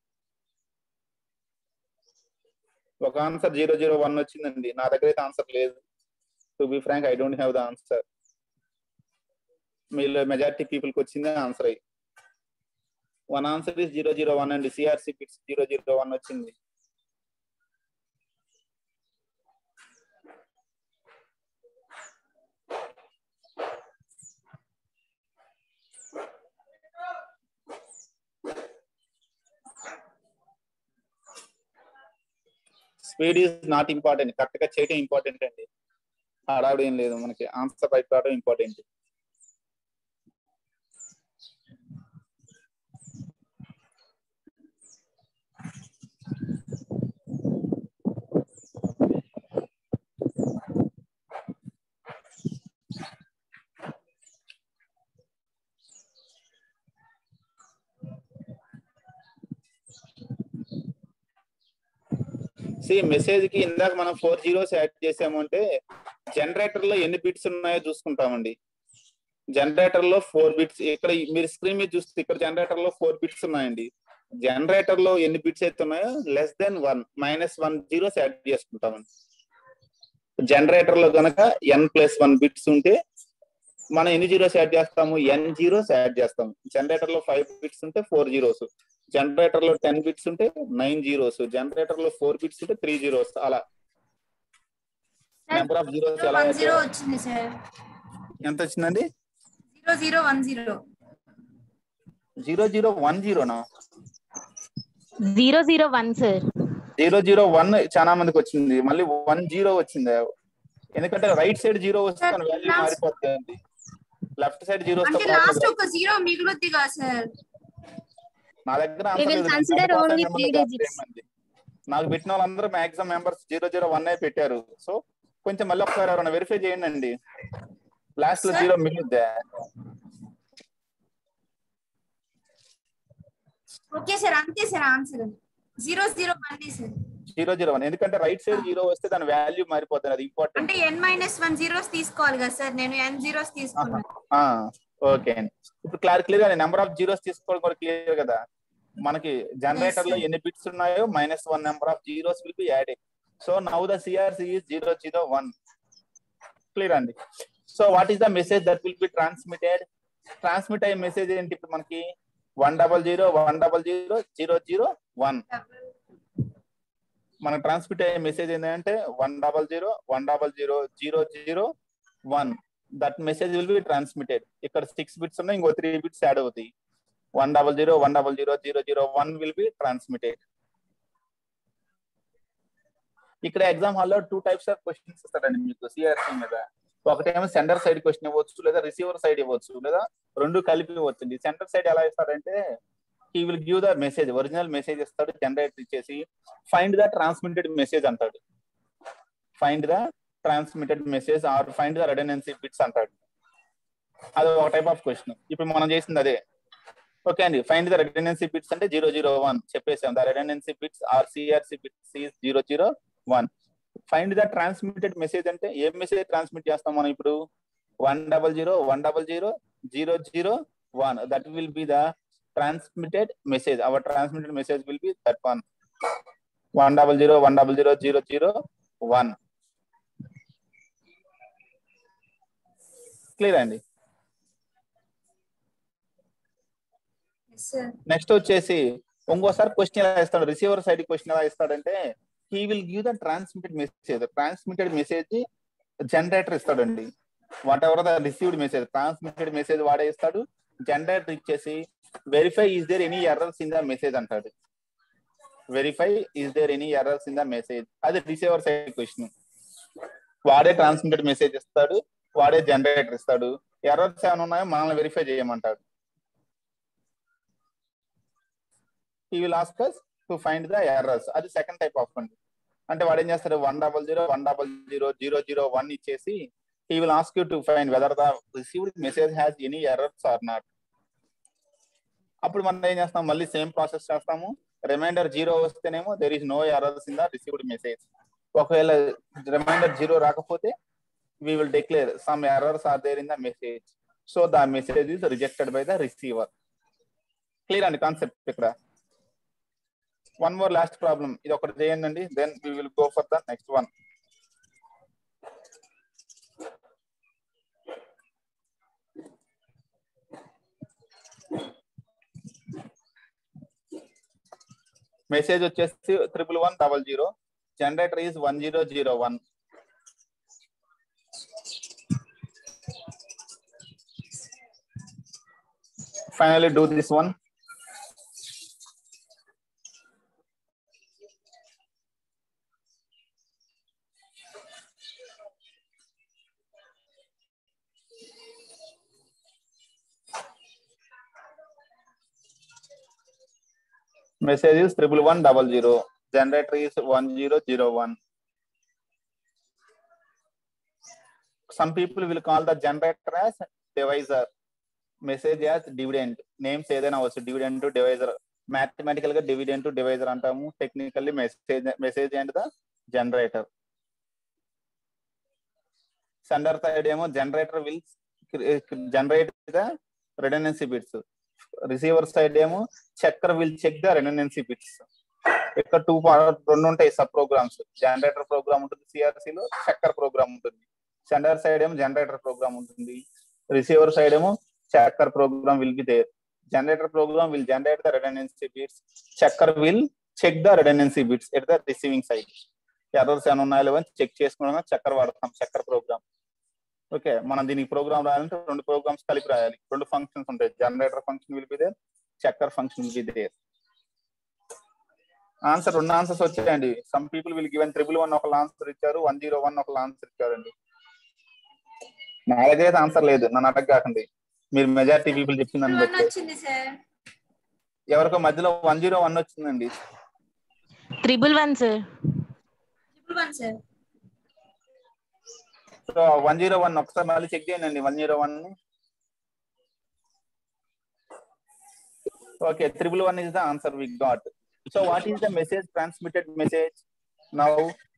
ఒక ఆన్సర్ జీరో జీరో వన్ వచ్చిందండి నా దగ్గర అయితే ఆన్సర్ లేదు to be frank I don't have the answer మీలో మెజారిటీ పీపుల్ కి వచ్చిందే ఆన్సర్ అయ్యి one answer is zero zero one అండి CRC bits zero zero one వచ్చింది speed is not important correct గా చేయడం ఇంపార్టెంట్ అండి హడావుడు ఏం లేదు మనకి ఆన్సర్ రైట్ రావడం ఇంపార్టెంట్ సి మెసేజ్ కి ఇందాక మనం ఫోర్ జీరోస్ యాడ్ చేసాము అంటే జనరేటర్ లో ఎన్ని బిట్స్ ఉన్నాయో చూసుకుంటామండి జనరేటర్ లో ఫోర్ బిట్స్ ఇక్కడ మీరు స్క్రీన్ మీద చూస్తే ఇక్కడ జనరేటర్ లో ఫోర్ బిట్స్ ఉన్నాయండి జనరేటర్ లో ఎన్ని బిట్స్ అయితే ఉన్నాయో less than one minus one zeros add చేసుకుంటామండి జనరేటర్ లో గనక ఎన్ ప్లస్ వన్ బిట్స్ ఉంటే మనం ఎన్ని జీరోస్ యాడ్ చేస్తాము ఎన్ జీరోస్ యాడ్ చేస్తాము జనరేటర్ లో ఫైవ్ బిట్స్ ఉంటే ఫోర్ జీరోస్ జనరేటర్ లో టెన్ బిట్స్ ఉంటే నైన్ జీరోస్ జనరేటర్ లో ఫోర్ బిట్స్ ఉంటే త్రీ జీరోస్ అలా నెంబర్ ఆఫ్ జీరోస్ ఎలా వన్ జీరో వచ్చింది సార్ ఎంత వచ్చిందండి zero zero one zero zero zero one జీరోనా zero zero one sir zero zero one చాలా మందికి వచ్చింది మళ్ళీ వన్ జీరో వచ్చింది ఎందుకంటే రైట్ సైడ్ జీరో వస్తే Sir, మన వాల్యూ last- మారిపోతుంది లెఫ్ట్ సైడ్ జీరో అంటే లాస్ట్ ఒక జీరో మిగులుద్ది కదా సార్ నా దగ్గర We will consider only three digits. ఏమంది నాకు పెట్టిన వాళ్ళందరూ maximum members zero zero one ఏ పెట్టారు సో కొంచెం మళ్ళీ ఒకసారి ఎవరైనా వెరిఫై చేయండి అండి లాస్ట్ లో Sir? జీరో మిగిలిద్దా ఓకే సార్ అంతే sir answer zero zero one sir zero zero one ఎందుకంటే రైట్ సైడ్ జీరో వస్తే దాని వాల్యూ మారిపోతుంది అది ఇంపార్టెంట్ అంటే ఎన్ మైనస్ వన్ జీరోస్ తీసుకోవాలి కదా సార్ నేను ఎన్ జీరోస్ తీసుకున్నాను ఓకే అండి ఇప్పుడు క్లార్ క్లియర్ గా నెంబర్ ఆఫ్ జీరోస్ తీసుకోవడం కూడా క్లియర్ కదా మనకి జనరేటర్ లో sir. ఎన్ని బిట్స్ ఉన్నాయో minus one number of zeros will be added so now the CRC is zero zero one clear అండి so what is the message that will be transmitted transmit అయ్యే message ఏంటి ఇప్పుడు మనకి one double zero one double zero zero zero one మనకు transmit అయ్యే message ఏంటంటే one double zero one double zero zero zero one that message will be transmitted ఇక్కడ six bits ఉన్నాయి ఇంకో త్రీ బిట్స్ యాడ్ అవుతాయి one double zero one double zero zero zero one will be transmitted ఇక్కడ exam హాల్లో two types of questions ఇస్తారండి మీకు CRC మీద ఒకటేమో సెంటర్ సైడ్ క్వశ్చన్ ఇవ్వచ్చు లేదా రిసీవర్ సైడ్ ఇవ్వచ్చు లేదా రెండు కలిపి ఇవ్వచ్చు సెంటర్ సైడ్ ఎలా ఇస్తారంటే he will give the message original message ఇస్తాడు జనరేటర్ ఇచ్చేసి ఫైండ్ ద ట్రాన్స్మిటెడ్ మెసేజ్ అంటాడు find the transmitted message or find the redundancy bits అంటాడు అది ఒక టైప్ ఆఫ్ క్వశ్చన్ ఇప్పుడు మనం చేసింది అదే ఓకే అండి ఫైండ్ ద రెడెనెన్సీ బిట్స్ అంటే జీరో జీరో వన్ చెప్పేసాం the redundancy bits or CRC bits is zero zero one find the transmitted message అంటే ఏ మెసేజ్ ట్రాన్స్మిట్ చేస్తాం మనం ఇప్పుడు one double zero one double zero zero zero one that will be the transmitted message. Our transmitted message will be that one. One double zero, one double zero, zero zero, one. Clear అండి sir next వచ్చేసి ఇంకోసారి question ఎలా ఇస్తాడు receiver side question ఎలా ఇస్తాడంటే he will give the transmitted message transmitted message generator ఇస్తాడండి what ever the received message transmitted message వాడే ఇస్తాడు జనరేటర్ ఇచ్చేసి verify is there any errors in the message అంటాడు verify is there any errors in the message అది receiver side question వాడే transmitted message ఇస్తాడు వాడే generator ఇస్తాడు ఎర్రర్స్ ఏమైనా ఉన్నాయో మనల్ని verify చేయమంటాడు he will ask us to find the errors అది సెకండ్ టైప్ ఆఫ్ అండి అంటే వాడు ఏం చేస్తాడు one double zero one double zero zero zero one ఇచ్చేసి he will ask you to find whether the received message has any errors or not అప్పుడు మనం ఏం చేస్తాం మళ్ళీ సేమ్ ప్రాసెస్ చేస్తాము రిమైండర్ జీరో వస్తేనేమో there is no errors in the received message ఒకవేళ reminder zero రాకపోతే we will declare some errors are there in the message so the message is rejected by the receiver clear అండి concept ఇక్కడ one more last problem ఇది ఒకటి చేయండి then we will go for the next one message వచ్చేసి triple one double zero generator is one zero zero one finally do this one message is triple one double zero generator is one zero zero one some people will call the generator as divisor message as dividend names ఏదైనా వచ్చు dividend divisor mathematical గా dividend divisor అంటాము technically message message and the generator sender side ఏమో generator will generate the redundancy bits receiver side ఏమో checker will check the redundancy bits ఇక్కడ two రెండు ఉంటాయి subprograms generator program ఉంటుంది CRC లో checker program ఉంటుంది sender side ఏమో generator program ఉంటుంది రిసీవర్ సైడ్ ఏమో checker program will be there. Generator program will generate the redundancy bits. Checker will check the redundancy bits at the receiving side. Errors ఏమైనా ఉన్నాయో లేవో check చేసుకోవడానికి చక్కర్ వాడతాం చక్కర్ programme okay మనం దీనికి ప్రోగ్రామ్ రాయాలంటే రెండు ప్రోగ్రామ్స్ కలిపి రాయాలి రెండు ఫంక్షన్స్ ఉంటాయి generator function will be there checker function will be there answer రెండు ఆన్సర్స్ వచ్చాయండి some people will given triple one ఒక ఆన్సర్ ఇచ్చారు వన్ జీరో వన్ ఒక ఆన్సర్ ఇచ్చారండి నా దగ్గర అయితే ఆన్సర్ లేదు నన్ను అడగకండి మీరు మెజారిటీ పీపుల్ చెప్పిందని వన్ బట్టి వచ్చింది సార్ ఎవరికో మధ్యలో వన్ జీరో వన్ వచ్చిందండి triple one sir triple one sir so one zero one ఒకసారి మళ్ళీ చెక్ చేయండి one zero one okay triple one is the answer we got so what is the message transmitted message now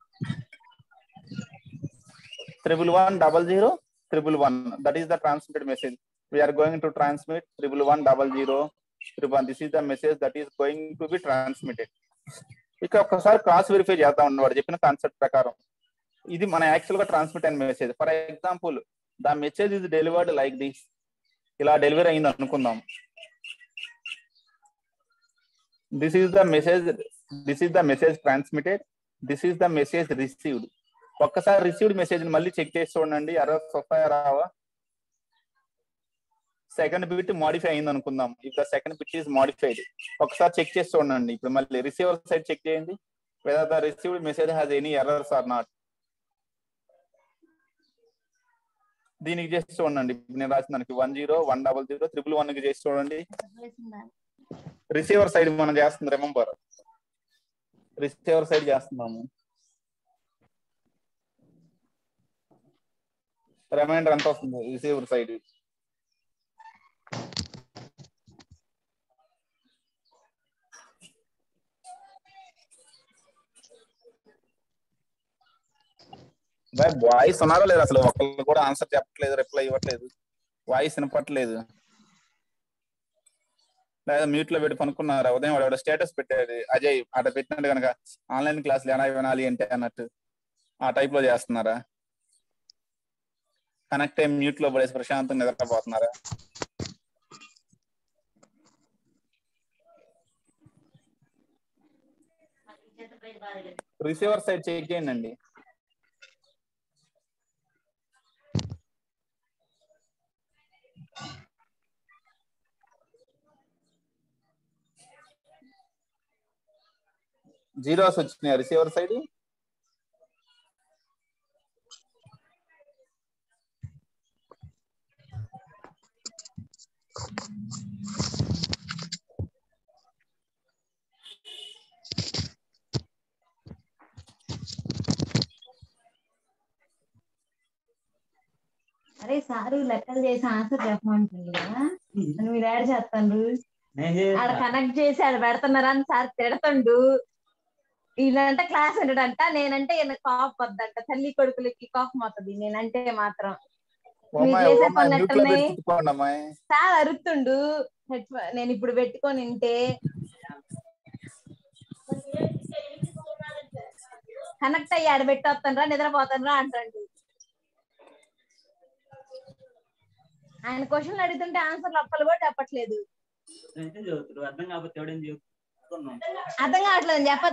triple one double zero triple one that is the transmitted message we are going to transmit triple one double zero triple one this is the message that is going to be transmitted ఇక ఒక్కసారి cross verify చేద్దాం వాడు చెప్పిన concept ప్రకారం ఇది మన actual గా transmit అయిన message for example the message is delivered like this ఇలా డెలివరీ అయింది అనుకుందాం this is the message this is the message transmitted this is the message received ఒక్కసారి రిసీవ్డ్ మెసేజ్ మళ్ళీ చెక్ చేసి చూడండి ఎర్రర్స్ వస్తాయా రావా సెకండ్ బిట్ మాడిఫై అయింది అనుకుందాం if the second bit is modified ఒకసారి చెక్ చేసి చూడండి ఇప్పుడు మళ్ళీ రిసీవర్ సైడ్ చెక్ చేయండి whether the received message has any errors or not దీనికి చేసి చూడండి ఇప్పుడు నేను రాసిన దానికి one zero one double zero triple one కి చేసి చూడండి రిసీవర్ సైడ్ మనం చేస్తుంది రిమెంబర్ రిసీవర్ సైడ్ చేస్తున్నాము రిమైండర్ ఎంత వస్తుంది రిసీవర్ సైడ్ వాయిస్ ఉన్నారో లేదు అసలు ఒకళ్ళు కూడా ఆన్సర్ చెప్పట్లేదు రిప్లై ఇవ్వట్లేదు వాయిస్ వినపట్లేదు లేదా మ్యూట్ లో పెట్టి పనుకున్నారు ఉదయం వాడు స్టేటస్ పెట్టాడు అజయ్ అట పెట్టినట్టు కనుక ఆన్లైన్ క్లాసులు ఎలా వినాలి అంటే అన్నట్టు ఆ టైప్ లో చేస్తున్నారా కనెక్ట్ అయ్యి మ్యూట్ లో పడేసి ప్రశాంతంగా నిద్రపోతున్నారా రిసీవర్ సైడ్ చెక్ చేయండి జీరోస్ వచ్చినాయి రిసీవర్ సైడ్ అరే సారు లెక్కలు చేసి ఆన్సర్ చెప్పమంటుంది కదా మీరు యాడ్ చేస్తాను ఆడ కనెక్ట్ చేసి ఆడ పెడుతున్నారా అని సార్ తిడతండు వీళ్ళంటే క్లాస్ ఉంటాడంట నేనంటే ఈయన కాఫ్ వద్దంట తల్లి కొడుకులకి కాఫ్ వస్తుంది నేనంటే మాత్రం మీరు చేసే పనులు ఎట్లున్నాయి అమ్మాయి సార్ అరుతుండు హెడ్- నేను ఇప్పుడు పెట్టుకొని వింటే కనెక్ట్ అయ్యి ఆడ పెట్టొస్తానరా నిద్రపోతానరా అంటాడు ఆయన క్వశ్చన్లు అడుగుతుంటే ఆన్సర్లు అప్పలు కూడా చెప్పట్లేదు అంటే చదువుతారు అర్థం కాకపోతే ఎవడేం చెప్తున్నాం అర్థం కావట్లేదు చెప్ప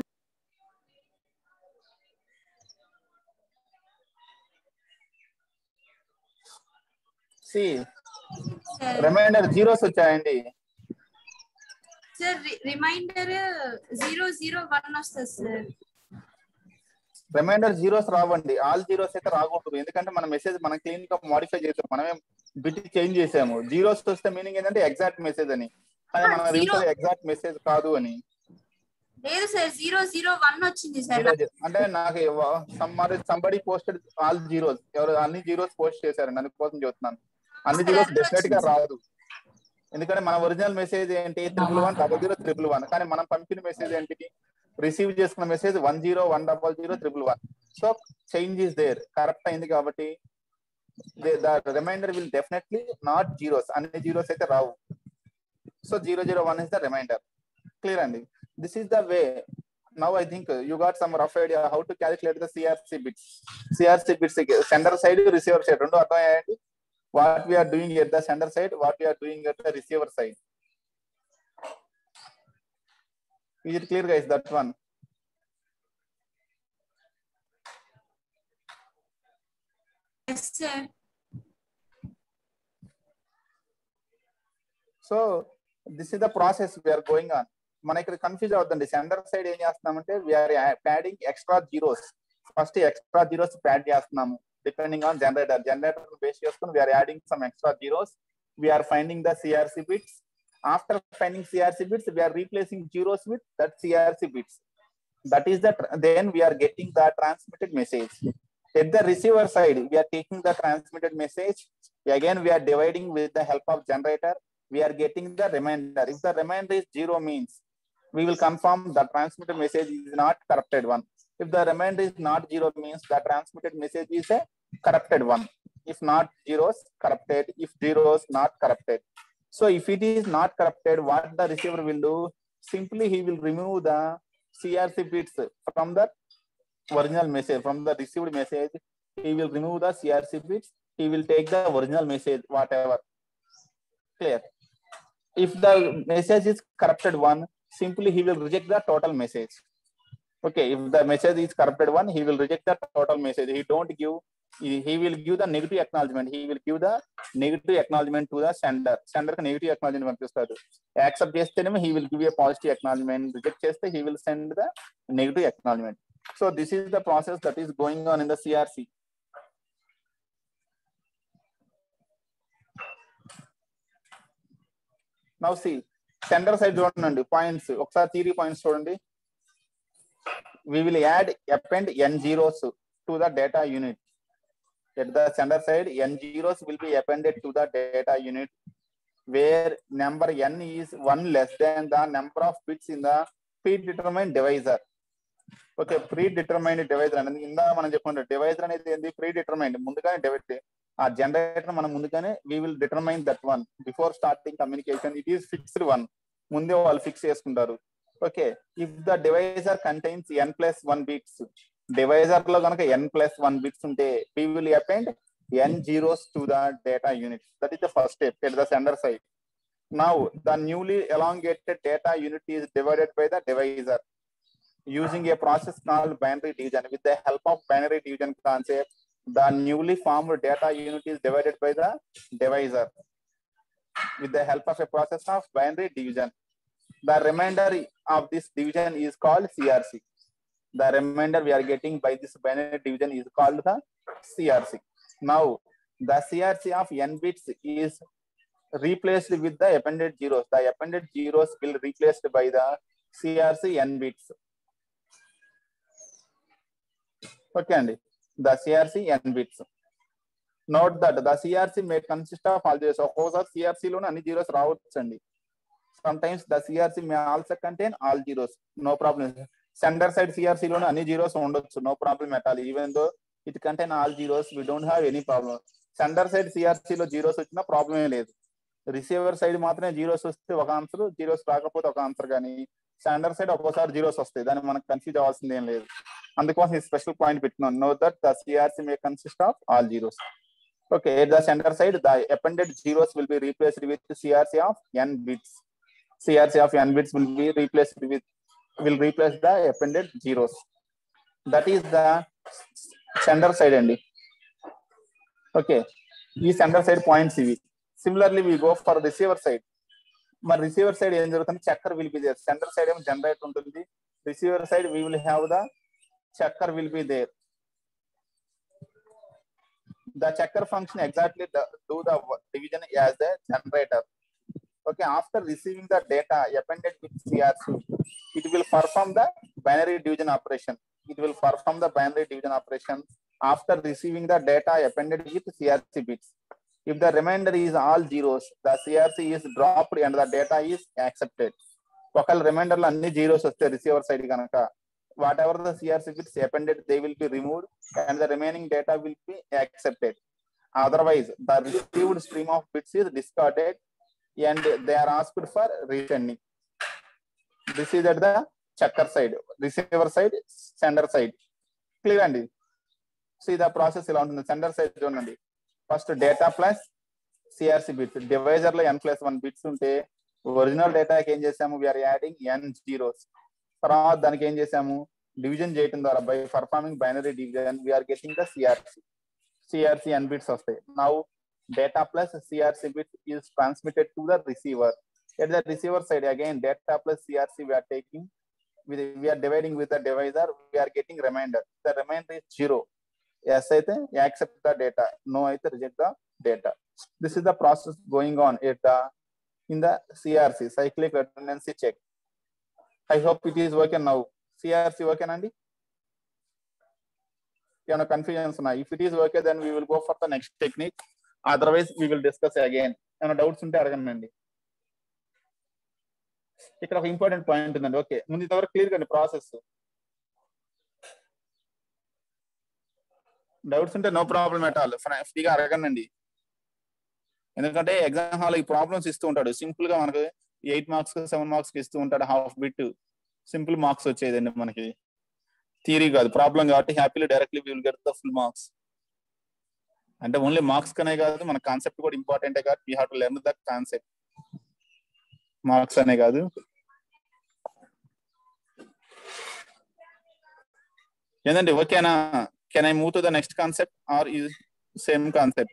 సి రిమైండర్ జీరోస్ వచ్చాయండి sir reminder zero zero one వస్తుంది సార్ రిమైండర్ జీరోస్ రావండి ఆల్ జీరోస్ అయితే రాకూడదు ఎందుకంటే మన మెసేజ్ మనం క్లీన్ గా మాడిఫై చేసాం మనమే బిట్ చేంజ్ చేసాము జీరోస్ వస్తే మీనింగ్ ఏంటంటే ఎగ్జాక్ట్ మెసేజ్ అని కానీ మన Ah, zero. Real exact message కాదు అని లేదు సార్ జీరో జీరో వన్ వచ్చింది సార్ Zero zero. అంటే నాకు సమ్మర్ సంబడి పోస్టెడ్ ఆల్ జీరోస్ ఎవరు అన్ని జీరోస్ పోస్ట్ చేశారండి అందుకోసం చెప్తున్నాను అన్ని జీరోస్ డెఫినెట్ గా రాదు ఎందుకంటే మన ఒరిజినల్ మెసేజ్ ఏంటి triple one double zero triple one కానీ మనం పంపిన మెసేజ్ ఏంటి రిసీవ్ చేసుకున్న message one zero one double zero triple one so change is there correct అయింది కాబట్టి the reminder will definitely not zeros అన్ని జీరోస్ అయితే రావు so zero zero one is the reminder clear అండి this is the way now I think uh, you got some rough idea how to calculate the CRC bits. CRC bits sender side, receiver side. రెండు అర్థమయ్యాయండి what we are doing at the sender side, what we are doing at the receiver side. Is it clear, guys? That one. Yes sir so this is the process we're going on మన ఇక్కడ confuse అవుతుంది sender side ఏం చేస్తున్నామంటే we're padding extra zeros first extra zeros pad చేస్తున్నాము depending on generator generator base చేసుకుని we're adding some extra zeros we're finding the CRC bits after finding CRC bits we're replacing zeros with that CRC bits that is the tr- then we are getting the transmitted message at the receiver side we are taking the transmitted message again we are dividing with the help of generator we are getting the remainder if the remainder is zero means we will confirm the transmitted message is not corrupted one if the remainder is not zero means the transmitted message is a corrupted one if not zeros corrupted if zeros not corrupted so if it is not corrupted what the receiver will do simply he will remove the CRC bits from the original message, from the received message, he will remove the CRC bits, he will take the original message, whatever. Clear. If the message is corrupted one, simply he will reject the total message. Okay, if the message is corrupted one, he will reject the total message. He don't give, he, he will give the negative acknowledgement. He will give the negative acknowledgement to the sender. Sender కి negative acknowledgement పంపిస్తారు accept చేస్తేనేమో he will give a positive acknowledgement reject చేస్తే he will send the negative acknowledgement so this is the process that is going on in the CRC now see sender side చూడండి points ఒకసారి theory points చూడండి we will add append n zeros to the data unit at the sender side n zeros will be appended to the data unit where number n is one less than the number of bits in the predetermined divisor. Okay predetermined divisor అనేది ఇందా మనం చెప్పుకుంటే divisor అనేది ఏంది predetermined ముందుగానే divide ఆ generator మనం ముందుగానే we will determine that one before starting communication it is fixed one ముందే వాళ్ళు ఫిక్స్ చేసుకుంటారు okay if the divisor contains n plus one bits divisor లో కనుక ఎన్ ప్లస్ వన్ బిట్స్ ఉంటే we will append n zeros to the data unit. That is the first step at the sender side. Now, the newly elongated data unit is divided by the divisor using a process called binary division. With the help of binary division concept, the newly formed data unit is divided by the divisor with the help of a process of binary division. The remainder of this division is called CRC. The remainder we are getting by this binary division is called the CRC. Now, the CRC of n bits is replaced with the appended zeros. The appended zeros will replaced by the CRC n bits. Okay, Andy. The CRC n bits. Note that the CRC may consist of all zeros. ఒక్కోసారి CRC లోనే అన్ని zeros రావచ్చండి sometimes the CRC may also contain all zeros. No problem. Sender side CRC లోనే అన్ని zeros ఉండొచ్చు no problem at all even though it contain all zeros we don't have any problem sender side CRC లో zeros వచ్చినా ప్రాబ్లమే లేదు receiver side మాత్రమే zeros వస్తే ఒక ఆన్సర్ జీరోస్ రాకపోతే ఒక ఆన్సర్ కానీ సెండర్ సైడ్ ఒక్కోసారి జీరోస్ వస్తాయి దాన్ని మనకు కన్ఫ్యూజ్ అవ్వాల్సింది ఏం లేదు అందుకోసం ఈ స్పెషల్ పాయింట్ పెట్టినాను no that the CRC may consist of all zeros okay the sender side the appended zeros will be replaced with CRC of n bits CRC of n bits will be replaced with will replace the appended zeros. That is the sender side అండి okay ఈ sender side points ఇవి similarly we go for receiver side మరి receiver side ఏం జరుగుతుంది checker will be there sender side ఏమో generate ఉంటుంది receiver side we will have the checker will be there the checker function exactly the, do the division as a generator okay after receiving the data appended with crc it will perform the binary division operation. It will perform the binary division operation after receiving the data appended with CRC bits. If the remainder is all zeros, the CRC is dropped and the data is accepted. ఒకవేళ remainder లో అన్ని zeros వస్తే receiver side కనుక what ever the CRC bits appended they will be removed and the remaining data will be accepted otherwise the received stream of bits is discarded and they are asked for resending. This is at the checker side, receiver side, sender side. Clear అండి see the process ఇలా ఉంటుంది sender side చూడండి first data plus CRC bits divisor లో n plus one bits ఉంటే original డేటాకి ఏం చేసాము we are adding ఎన్ zeros తర్వాత దానికి ఏం చేసాము డివిజన్ చేయడం ద్వారా by performing binary division we're getting the CRC CRC n bits వస్తాయి now data plus CRC bit is transmitted to the receiver. At the receiver side, again, data plus CRC we are taking, we, we are dividing with the divisor, we are getting remainder. The remainder is zero. Yes, I think accept the data. No, I think reject the data. This is the process going on at the in the CRC, cyclic redundancy check. I hope it is working now. CRC working, Andy? ఏమైనా confusions ఉన్నాయి if it is okay then we will go for the next technique otherwise we will discuss again ఏమైనా doubts ఉంటే అడగండి ఇక్కడ ఒక important point ఉందండి okay ముందు ఇంతవరకు క్లియర్ కండి ప్రాసెస్ డౌట్స్ ఉంటే నో ప్రాబ్లం ఎట్ ఆల్ ఫ్రీగా అడగండి ఎందుకంటే ఎగ్జామ్ హాల్ ఈ ప్రాబ్లమ్స్ ఇస్తూ ఉంటాడు సింపుల్ గా మనకు ఎయిట్ మార్క్స్ సెవెన్ మార్క్స్ ఇస్తూ ఉంటాడు హాఫ్ బిట్ సింపుల్ మార్క్స్ వచ్చేదండి మనకి థియరీ కాదు ప్రాబ్లం కాబట్టి happily directly will get the full marks అంటే ఓన్లీ మార్క్స్ కనే కాదు మన కాన్సెప్ట్ కూడా ఇంపార్టెంటే కాదు we have to learn the concept marks అనే కాదు ఏంటండి ఓకేనా can I move to the next concept or is same concept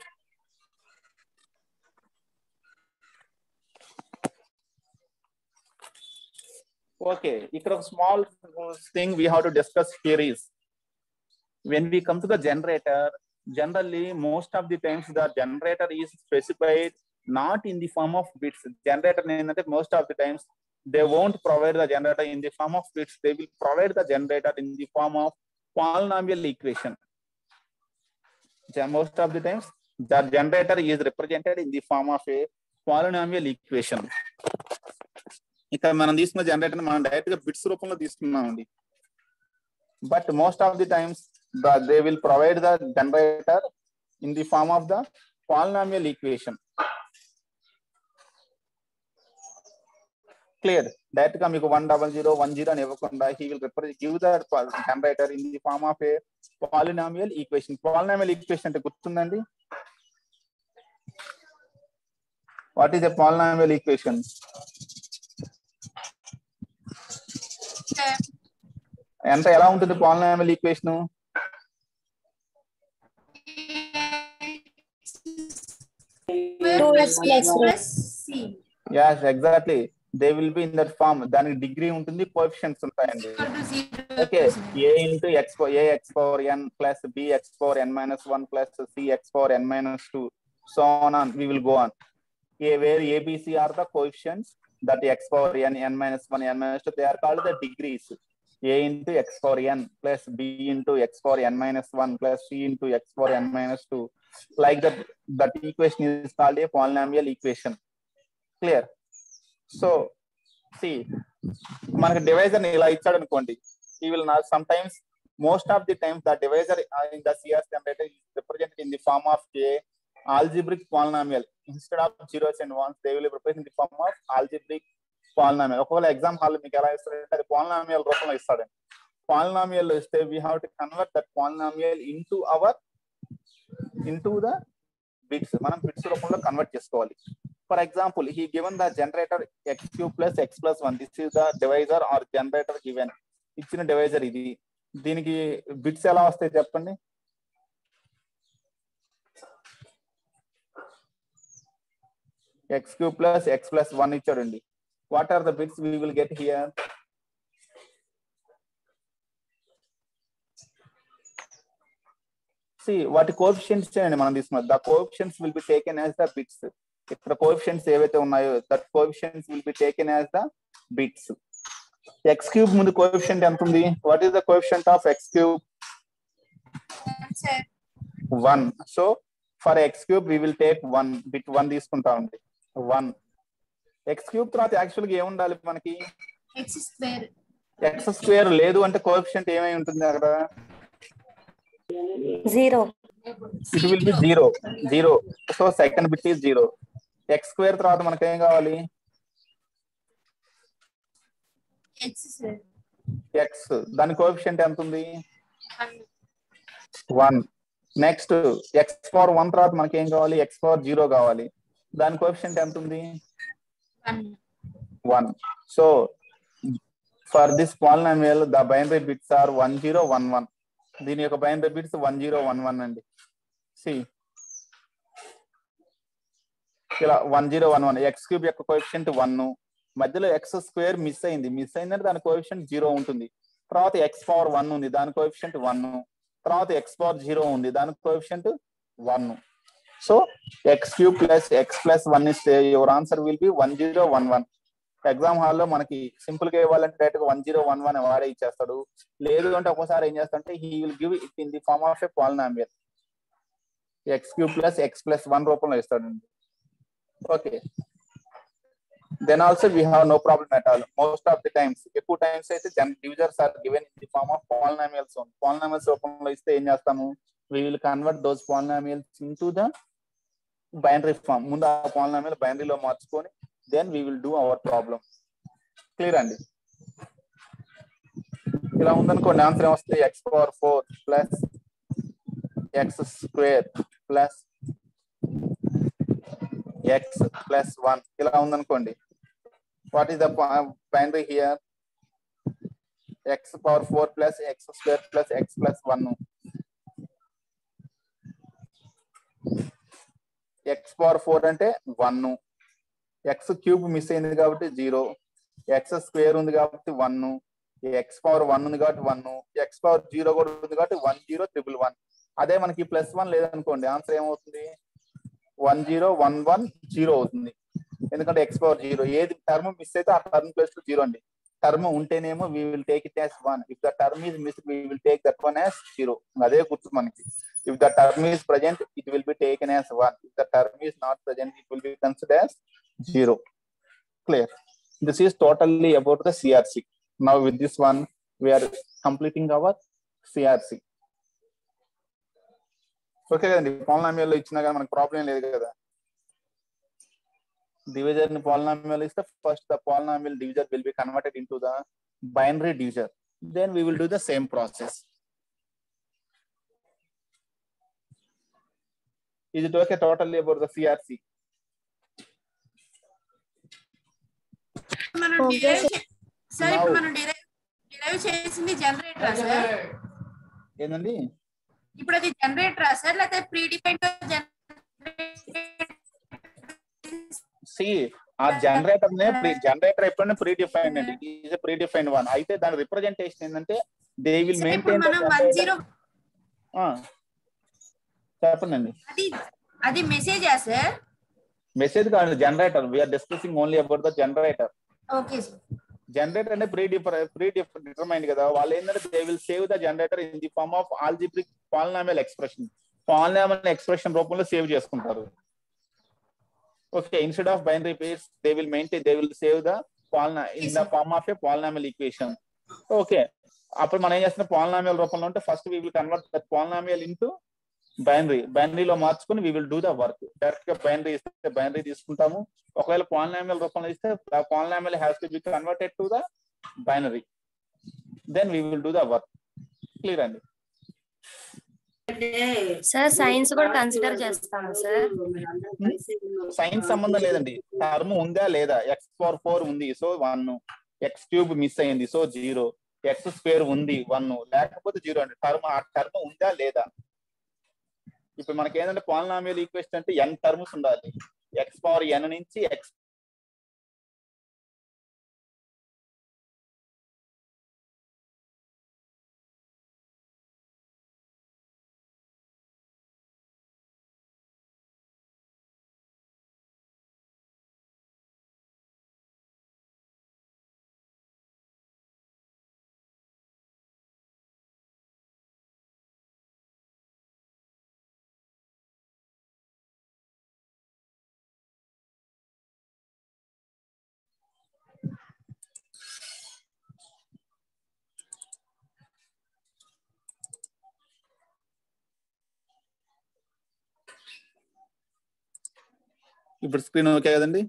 okay ఇక్కడ ఒక small thing we have to discuss here is when we come to the generator generally most of the times the generator is specified not in the form of bits generator ఏంటంటే most of the times they won't provide the generator in the form of bits they will provide the generator in the form of polynomial equation most of the times the generator is represented in the form of a polynomial equation ఇక్కడ మనం తీసుకున్న generator మనం direct గా bits రూపంలో తీసుకున్నామండి but most of the times the they will provide the generator in the form of the polynomial equation clear direct గా మీకు one double zero one zero అని ఇవ్వకుండా he will represent give the generator in the form of a polynomial equation polynomial equation అంటే గుర్తుందండి what is a polynomial equation ఎంత ఎలా ఉంటుంది polynomial equation yes exactly they will be in that form దానికి degree ఉంటుంది coefficients ఉంటాయండి okay a into x a x power n plus b x power n minus one plus c x power n minus two so on we will go on a where a b c are the coefficients that x power n n minus one n minus two they are called the degrees a into x power n plus b into x power n minus 1 plus c into x power n minus 2 like that that equation is called a polynomial equation clear so see మనకి divisor ఇలా ఇచ్చాడు అనుకోండి he will not sometimes most of the times the divisor in the CR generator is represented in the form of a algebraic polynomial instead of zeros and ones they will represent in the form of algebraic polynomial ఒకవేళ exam hall మీకు ఎలా ఇస్తాడంటే అది polynomial రూపంలో ఇస్తాడండి polynomial ఇస్తే we have to convert that polynomial into our into the bits మనం bits రూపంలో కన్వర్ట్ చేసుకోవాలి for example he given the generator x cube plus x plus one this is the divisor or generator given ఇచ్చిన డివైజర్ ఇది దీనికి బిట్స్ ఎలా వస్తాయి చెప్పండి x cube plus x plus one ఇచ్చాడండి what are the bits we will get here see what coefficients చేయండి మనం తీసుకున్నాం the coefficients will be taken as the bits ఇక్కడ coefficients ఏవైతే ఉన్నాయో that coefficients will be taken as the bits x cube ముందు coefficient ఎంత ఉంది what is the coefficient of x cube sir one so for x cube we will take one bit one తీసుకుంటా ఉంది one x cube తర్వాత actual గా ఏముండాలి మనకి X square X square లేదు అంటే కోఎఫిషియంట్ ఏమై ఉంటుంది అక్కడ zero it will be zero zero so second bit is zero x square తర్వాత మనకి ఏం కావాలి ఎక్స్ సార్ ఎక్స్ దాని కోఎఫిషియంట్ ఎంత ఉంది one one next x power one తర్వాత మనకి ఏం కావాలి ఎక్స్ పవర్ జీరో కావాలి దాని కోఎఫిషియంట్ ఎంత ఉంది one one so for this polynomial the binary bits are one zero one one దీని యొక్క binary bits one zero one one అండి సి ఇలా one zero one one x cube యొక్క coefficient one మధ్యలో ఎక్స్ స్క్వేర్ మిస్ అయింది miss అయిందంటే దాని coefficient zero ఉంటుంది తర్వాత ఎక్స్ పవర్ వన్ ఉంది దాని కోఎఫిషియంట్ వన్ తర్వాత ఎక్స్ పవర్ జీరో ఉంది దాని coefficient one so x cube plus x plus one ఇస్తే your answer will be one zero one one exam హాల్లో మనకి సింపుల్ గా ఇవ్వాలంటే direct one zero one one వాడే ఇచ్చేస్తాడు లేదు అంటే ఒక్కోసారి ఏం చేస్తాడంటే he will give it in the form of a polynomial x cube plus x plus one రూపంలో ఇస్తాడండి okay then also we have no problem at all most of the times ఎక్కువ టైమ్స్ అయితే జన్ divisors are given in the form of polynomials polynomials రూపంలో ఇస్తే ఏం చేస్తాము we will convert those polynomials into the binary form ముందు ఆ polynomial బైనరీలో మార్చుకొని then we will do our problem clear అండి ఇలా ఉందనుకోండి ఆన్సర్ ఏమొస్తే x power four plus x square plus x plus one ఇలా ఉందనుకోండి what is the binary here X power four plus x square plus x plus one x power four అంటే one x cube miss అయింది కాబట్టి zero x square ఉంది కాబట్టి one x power one ఉంది కాబట్టి one x power zero కూడా ఉంది కాబట్టి వన్ జీరో ట్రిపుల్ వన్ అదే మనకి ప్లస్ వన్ లేదనుకోండి ఆన్సర్ ఏమవుతుంది one zero one one zero అవుతుంది ఎందుకంటే ఎక్స్ పవర్ జీరో ఏది టర్మ్ మిస్ అయితే ఆ టర్మ్ ప్లస్ టు జీరో అండి టర్మ్ ఉంటేనేమో we will take it as one if the term is miss we will take that one as zero అదే గుర్తు మనకి if the term is present it will be taken as one if the term is not present it will be consider as zero. Clear. This is totally about the CRC. Now with this one, we are completing our CRC. Okay కదండి పాలనామియాలో ఇచ్చినా కానీ మనకు problem లేదు కదా divisor ని పాలనామియాలు ఇస్తే first the polynomial divisor will be converted into the binary divisor then we will do the same process ఇది okay totally about the CRC మనం డిరైవ్ సార్ ఇప్పుడు మనం డిరైవ్ డిరైవ్ చేసింది జనరేటరా సార్ ఏంటండి ఇప్పుడు అది జనరేటరా సార్ లేకపోతే ప్రీ డిఫైన్ సి ఆ జనరేటర్ నే జనరేటర్ ఎప్పుడైనా ప్రీ డిఫైన్డ్ అండి ఈజ్ ప్రీ డిఫైన్డ్ వన్ అయితే దాని రిప్రజెంటేషన్ ఏంటంటే దే విల్ ఇప్పుడు మెయింటైన్ మనం వన్ జీరో చెప్పండి అది అది మెసేజా సార్ మెసేజ్ కాదు generator we're discussing only about the generator okay sir generator అంటే ప్రీ ప్రీ డిటర్మైండ్ కదా వాళ్ళు ఏంటంటే they will save the generator in the form of algebraic polynomial expression polynomial expression రూపంలో సేవ్ చేసుకుంటారు okay instead of binary pairs they will maintain they will save the పాలనా in the form of a polynomial equation okay అప్పుడు మనం ఏం చేస్తున్నాం polynomial రూపంలో ఉంటే first we will convert that polynomial into binary బైనరీలో మార్చుకొని we will do the work direct గా బైనరీ ఇస్తే బైనరీ తీసుకుంటాము ఒకవేళ పాలినామియల్ రూపంలో ఇస్తే polynomial has to be converted to the binary then we will do the work clear అండి sir signs కూడా కన్సిడర్ చేస్తాము సార్ సైన్స్ సంబంధం లేదండి టర్మ్ ఉందా లేదా ఎక్స్ పవర్ ఫోర్ ఉంది so one x cube miss అయింది సో జీరో ఎక్స్ స్క్వేర్ ఉంది వన్ లేకపోతే జీరో అండి టర్మ్ ఆ టర్మ్ ఉందా లేదా ఇప్పుడు మనకి ఏంటంటే పాలినామియల్ ఈక్వేషన్ అంటే ఎన్ టర్మ్స్ ఉండాలి ఎక్స్ పవర్ ఎన్ నుంచి ఎక్స్ ఇప్పుడు స్క్రీన్ ఓకే కదండి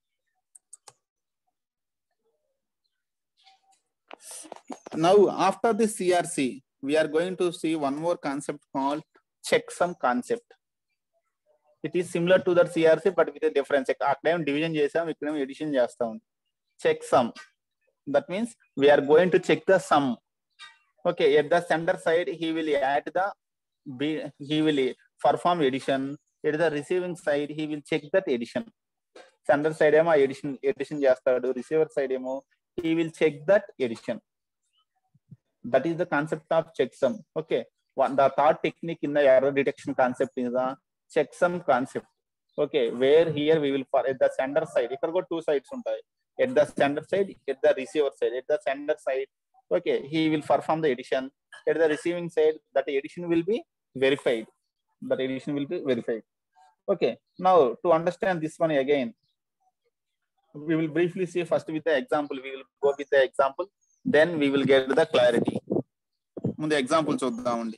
now after the crc we are going to see one more concept called checksum concept it is similar to the crc but with a difference అక్కడేమో division చేసాం ఇక్కడేమో addition చేస్తాం check sum that means we are going to check the sum okay at the sender side he will add the B- he will perform addition at the receiving side he will check that addition sender side ఏమో addition addition చేస్తాడు receiver side ఏమో he will check that addition that is the concept of checksum okay one the third technique in the error detection concept is the checksum concept okay where here we will for at the sender side ఇక్కడ కూడా two sides ఉంటాయి at the sender side at the receiver side at the sender side okay he will perform the addition at the receiving side that addition will be verified that addition will be verified okay now to understand this one again we will briefly see first with the example we will go with the example then we will get the clarity ముందు example చూద్దామండి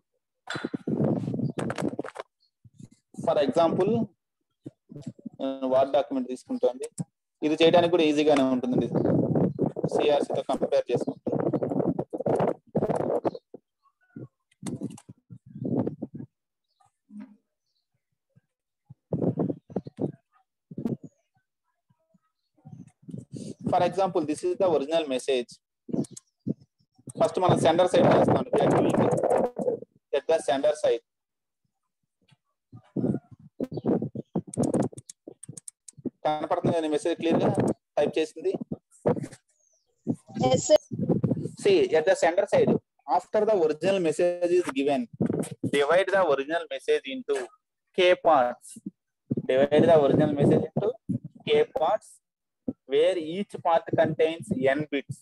for example word document తీసుకుంటాండి ఇది చేయడానికి కూడా ఈజీగానే ఉంటుందండి సిఆర్సితో compare చేసుకుంటే for example this is the original message first మనం సెండర్ సైడ్ చేస్తాం ఎట్ ద సెండర్ సైడ్ కనపడుతుంది కదా మెసేజ్ క్లియర్ గా టైప్ చేసింది see at the sender side after the original message is given divide the original message into k parts divide the original message into k parts where each part contains n bits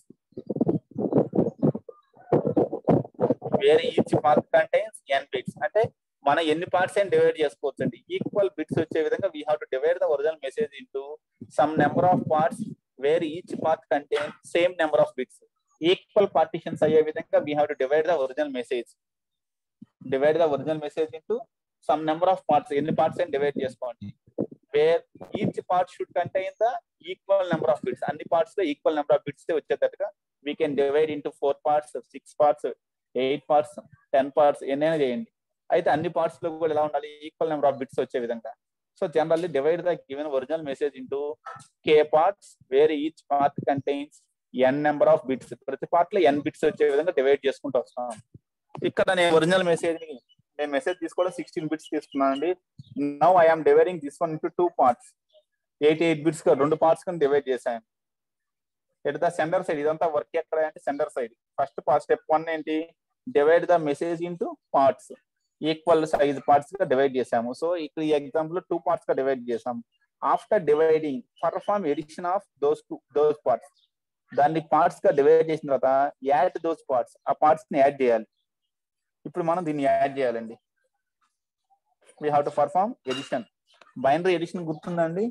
where each part contains n bits అంటే మనం ఎన్ని parts అయినా divide చేసుకోవచ్చు అండి equal bits వచ్చే విధంగా we have to divide the original message into some number of parts where each part contain same number of bits equal partitions అయ్యే విధంగా we have to divide the original message divide the original message into some number of parts ఎన్ని parts అయినా divide చేసుకోండి where each part should contain the equal number of bits అన్ని parts లో equal number of bits వచ్చేటట్టుగా we can divide into four parts six parts eight parts ten parts ఎన్నైనా చేయండి అయితే అన్ని పార్ట్స్ లో కూడా ఎలా ఉండాలి ఈక్వల్ నెంబర్ ఆఫ్ బిట్స్ వచ్చే విధంగా so generally divide the given original message into K parts where each part contains n number of bits ప్రతి పార్ట్ లో ఎన్ బిట్స్ వచ్చే విధంగా డివైడ్ చేసుకుంటూ వస్తాం ఇక్కడ నేను ఒరిజినల్ మెసేజ్ ని నేను మెసేజ్ తీసుకోవడం సిక్స్టీన్ బిట్స్ తీసుకున్నాను అండి now I'm dividing this one into two parts eighty eight bits రెండు పార్ట్స్ కింద డివైడ్ చేశాను ఎట్ ద సెండర్ సైడ్ ఇదంతా వర్క్ ఎక్కడ అంటే sender side first part step one ఏంటి divide the message into parts equal size parts గా divide చేసాము so ఇక్కడ ఈ ఎగ్జాంపుల్ టూ పార్ట్స్ గా డివైడ్ చేసాం after dividing perform addition of those two those parts దాన్ని పార్ట్స్ గా డివైడ్ చేసిన తర్వాత యాడ్ దోస్ పార్ట్స్ ఆ పార్ట్స్ ని యాడ్ చేయాలి ఇప్పుడు మనం దీన్ని యాడ్ చేయాలండి we have to perform addition binary addition గుర్తుందండి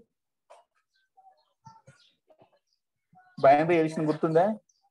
బైనరీ ఎడిషన్ గుర్తుందా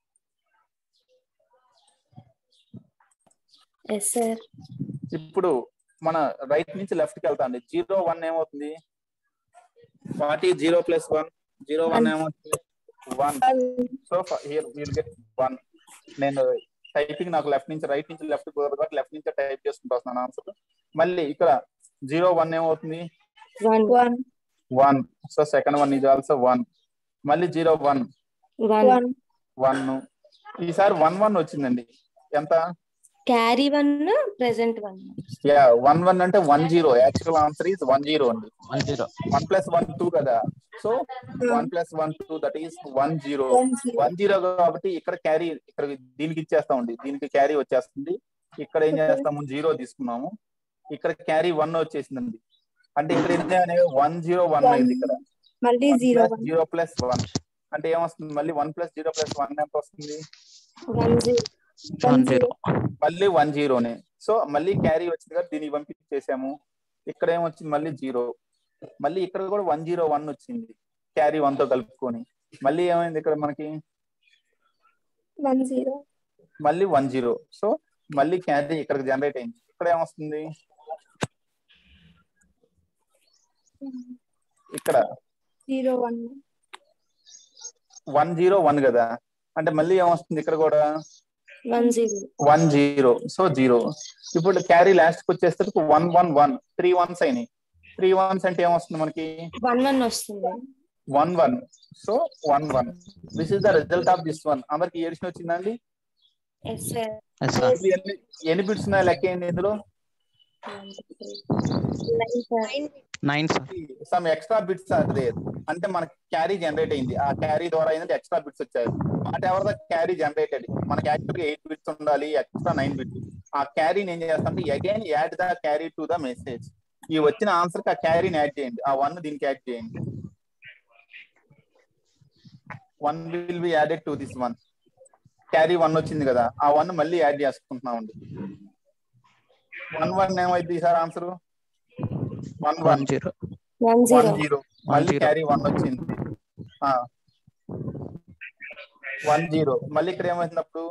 ఎస్ సార్ ఇప్పుడు మన రైట్ నుంచి లెఫ్ట్ కి వెళ్తా అండి జీరో వన్ ఏమవుతుంది forty zero plus one zero one ఏమవుతుంది one so here will get one నేను టైపింగ్ నాకు లెఫ్ట్ నుంచి రైట్ నుంచి లెఫ్ట్ కుదరదు కాబట్టి లెఫ్ట్ నుంచి టైప్ చేసుకుంటూ వస్తున్నాను ఆన్సర్ మళ్ళీ ఇక్కడ జీరో వన్ ఏమవుతుంది one one one so second one is also one మళ్ళీ జీరో వన్ వన్ వన్ ఈసారి వన్ వన్ వచ్చిందండి ఎంత carry one present one yeah one one అంటే one zero actual answer is one zero అండి one zero one plus one two కదా so one plus one two that is one zero one zero కాబట్టి ఇక్కడ carry ఇక్కడ దీనికి ఇచ్చేస్తామండి దీనికి carry వచ్చేస్తుంది ఇక్కడ ఏం చేస్తాము జీరో తీసుకున్నాము ఇక్కడ క్యారీ వన్ వచ్చేసిందండి అంటే ఇక్కడ ఎన్ని అనేవి వన్ జీరో వన్ అయింది ఇక్కడ మళ్ళీ జీరో జీరో ప్లస్ వన్ అంటే ఏమొస్తుంది మళ్ళీ one plus zero plus one ఎంత వస్తుంది వన్ జీరో వన్ జీరో మళ్ళీ వన్ జీరోనే సో మళ్ళీ క్యారీ వచ్చింది కదా దీనికి పంపించేసాము ఇక్కడ ఏమొచ్చింది మళ్ళీ జీరో మళ్ళీ ఇక్కడ కూడా వన్ జీరో వన్ వచ్చింది క్యారీ వన్ తో కలుపుకొని మళ్ళీ ఏమైంది ఇక్కడ మనకి వన్ జీరో మళ్ళీ వన్ జీరో సో మళ్ళీ క్యారీ ఇక్కడికి జనరేట్ అయింది ఇక్కడ ఏమొస్తుంది ఇక్కడ zero one one zero one కదా అంటే మళ్ళీ ఏమొస్తుంది ఇక్కడ కూడా one zero one zero so zero ఇప్పుడు క్యారీ లాస్ట్ కి వచ్చేసరికి one one one three ones అయినాయి త్రీ వన్స్ అంటే ఏమొస్తుంది మనకి వన్ వన్ వస్తుంది one one so one one this is the result of this one అందరికి ఏడిషన్ వచ్చిందండి ఎస్ సార్ ఎస్ సార్ ఇది ఎన్ని ఎన్ని బిట్స్ ఉన్నాయి లెక్క ఏంటి ఇందులో nine sir nine sir some extra bits అదే అంటే మనకి క్యారీ జనరేట్ అయింది ఆ క్యారీ ద్వారా ఏంటంటే ఎక్స్ట్రా బిట్స్ వచ్చాయి what ever the carry generated మనకి యాక్చువల్గా ఎయిట్ బిట్స్ ఉండాలి ఎక్స్ట్రా నైన్ బిట్స్ ఆ క్యారీని ఏం చేస్తామంటే again add the carry to the message ఈ వచ్చిన ఆన్సర్ కి ఆ క్యారీని యాడ్ చేయండి ఆ వన్ దీనికి యాడ్ చేయండి one will be added to this one carry one వచ్చింది కదా ఆ వన్ మళ్ళీ యాడ్ చేసుకుంటున్నామండి వన్ వన్ ఏమైంది sir answer one one one zero one one zero zero మళ్ళీ zero. క్యారీ వన్ వచ్చింది వన్ జీరో మళ్ళీ ఇక్కడ ఏమైంది అప్పుడు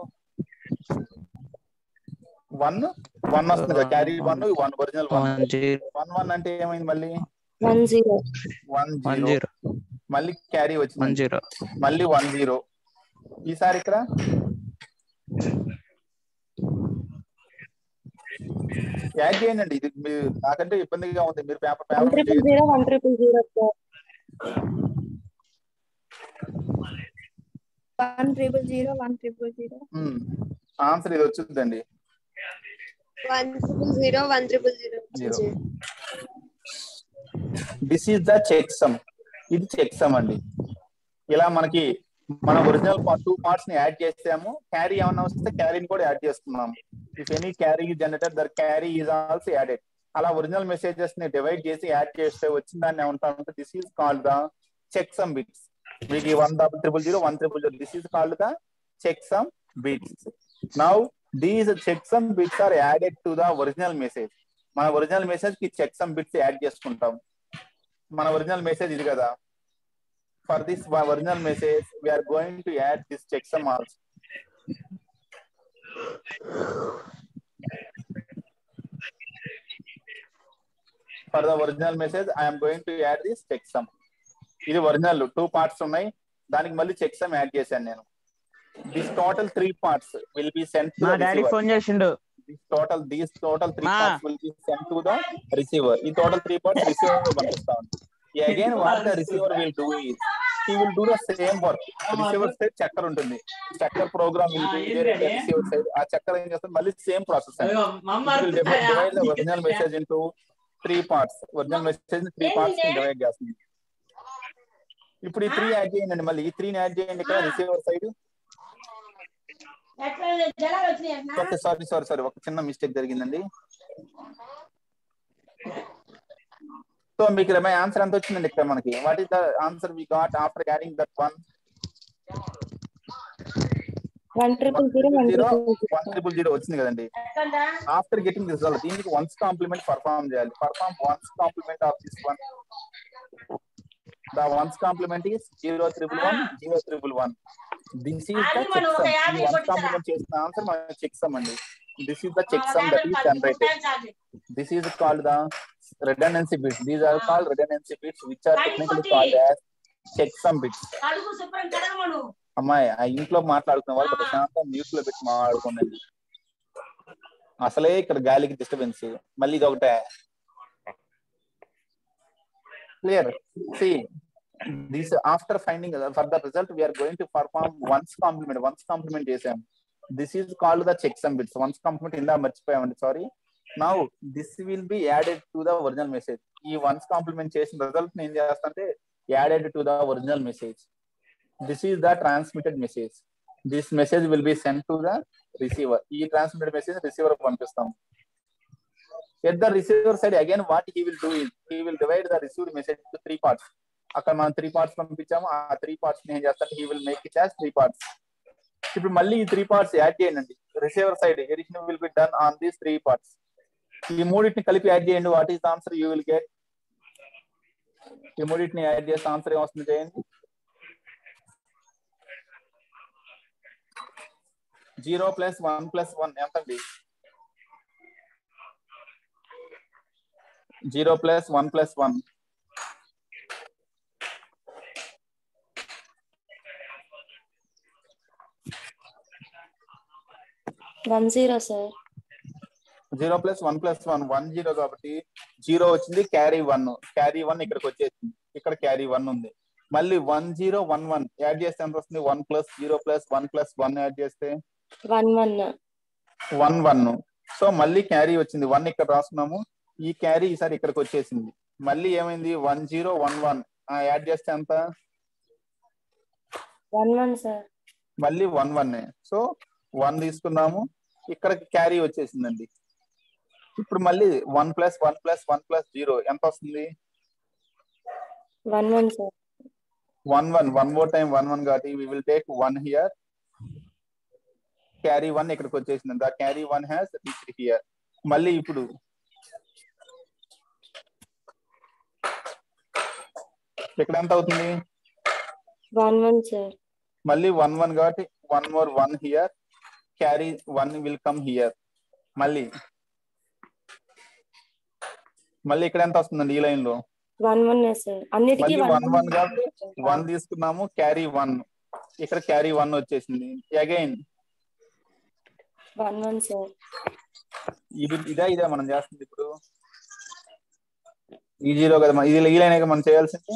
వన్ వన్ వస్తుంది కదా carry one one original one one zero one one అంటే ఏమైంది మళ్ళీ one zero one one zero zero మళ్ళీ క్యారీ వన్ వచ్చింది జీరో మళ్ళీ వన్ జీరో ఈసారి ఇక్కడ యాడ్ చేయండి ఇది మీరు నాకంటే ఇబ్బందిగా ఉంది మీరు paper one paper triple zero one triple zero sir one triple zero one triple zero answer ఇది వచ్చిందండి one triple zero one triple zero zero this is the check sum ఇది చెక్ సమ్ అండి ఇలా మనకి మన ఒరిజినల్ టూ పార్ట్స్ ని add చేసాము carry ఏమన్నా వస్తే క్యారీని కూడా యాడ్ చేసుకున్నాము if any carry generator there carry is also added అలా ఒరిజినల్ మెసేజెస్ ని డివైడ్ చేసి యాడ్ చేస్తే వచ్చిన దాన్ని ఏమంటామంటే this is called the check some bits మీకు ఈ one double triple zero one triple zero this is called the check some bits now these check some bits are added to the original message మన original message కి check some bits add చేసుకుంటాం మన original message ఇది కదా for this original message we are going to add this check sum also for the original message I'm going to add this check sum ఇది original two parts ఉన్నాయి దానికి మళ్ళీ check sum add చేశాను నేను this total three parts will be sent మా daddy phone చేసిండు this total these total three Ma. parts will be sent to the receiver ఈ total three parts receiver కు పంపిస్తాం again what the receiver will do is he will do the same work receiver side checker ఉంటుంది checker program will be there in the receiver side ఆ చక్కర్ ఏం చేస్తుంది మళ్ళీ same process అండి It will divide divide the original message into three parts original message ని three parts ని divide చేస్తుంది ఇప్పుడు ఈ త్రీ యాడ్ చేయండి మళ్ళీ ఈ త్రీ యాడ్ చేయండి ఇక్కడ receiver side okay sorry sorry sorry ఒక చిన్న మిస్టేక్ జరిగిందండి సో మీకు మై ఆన్సర్ ఎంత వచ్చిందండి ఇక్కడ మనకి what is the answer we got after adding that one one triple zero one zero triple one triple zero వచ్చింది కదండి ఆఫ్టర్ గెటింగ్ రిజల్ట్ దీనికి వన్స్ కాంప్లిమెంట్ పర్ఫార్మ్ చేయాలి perform once complement of this one the once complement is zero triple one zero triple one this is the check sum ఈ one's complement చేసిన answer మనం check sum అండి this is the check sum that is generated this is called the redundancy bits these are called redundancy bits which are technically called as checksum bits అమ్మాయి ఆ ఇంట్లో మాట్లాడుకున్న వాళ్ళు ప్రశాంతం mute లో పెట్టి మాట్లాడుకోండి అసలే ఇక్కడ గాలికి డిస్టర్బెన్స్ మళ్ళీ ఇది ఒకటే clear see this after finding for the result we're going to perform once complement one's complement చేసాం this is called the check some bits one's complement ఇందా మర్చిపోయామండి sorry now this will be added to the original message ఈ one's complement చేసిన result ఏం చేస్తాంటే added to the original message this is the transmitted message this message will be send to the receiver ఈ transmitted message receiver పంపిస్తాం at the receiver side again what he will do is he will divide the received message to three parts అక్కడ మనం three parts పంపించాము ఆ three parts ఏం చేస్తాం he will make it as three parts ఇప్పుడు మళ్ళీ ఈ three parts add చేయండి receiver side addition will be done on these three parts ఈ మూడింటిని కలిపి యాడ్ చేయండి what is answer you will get ఈ మూడింటిని యాడ్ చేస్తే ఆన్సర్ ఏమొస్తుంది చేయండి zero plus one plus one ఎంతండి zero plus one plus one one zero sir zero plus one plus one one zero కాబట్టి జీరో వచ్చింది క్యారీ వన్ క్యారీ వన్ ఇక్కడికి వచ్చేసింది ఇక్కడ క్యారీ వన్ ఉంది మళ్ళీ one zero one one add చేస్తే ఎంత వస్తుంది one plus zero plus one plus one add చేస్తే one one one one so మళ్ళీ క్యారీ వచ్చింది వన్ ఇక్కడ రాసుకున్నాము ఈ క్యారీ ఈసారి ఇక్కడికి వచ్చేసింది మళ్ళీ ఏమైంది one zero one one add చేస్తే ఎంత వన్ వన్ సార్ మళ్ళీ వన్ వన్ సో వన్ తీసుకున్నాము ఇక్కడికి క్యారీ వచ్చేసిందండి ఇప్పుడు మళ్ళీ one plus one plus one plus zero ఎంత వస్తుంది one one sir one one one more time one one కాబట్టి we will take one here carry one ఇక్కడికి వచ్చేసింది the carry one has reach here మళ్ళీ ఇప్పుడు ఇక్కడ ఎంత అవుతుంది వన్ వన్ సార్ మళ్ళీ వన్ వన్ కాబట్టి one more one here carry one will come here మళ్ళీ మళ్ళీ ఇక్కడ ఎంత వస్తుందండి ఈ లైన్ లో వన్ వన్ సార్ అన్నిటికీ మళ్ళీ వన్ వన్ కాబట్టి వన్ తీసుకున్నాము క్యారీ వన్ ఇక్కడ క్యారీ వన్ వచ్చేసింది అగైన్ వన్ వన్ సార్ ఇది ఇదా ఇదా మనం చేస్తుంది ఇప్పుడు ఈ జీరో కదా మన- ఇది ఈ లైన్ మనం చేయాల్సింది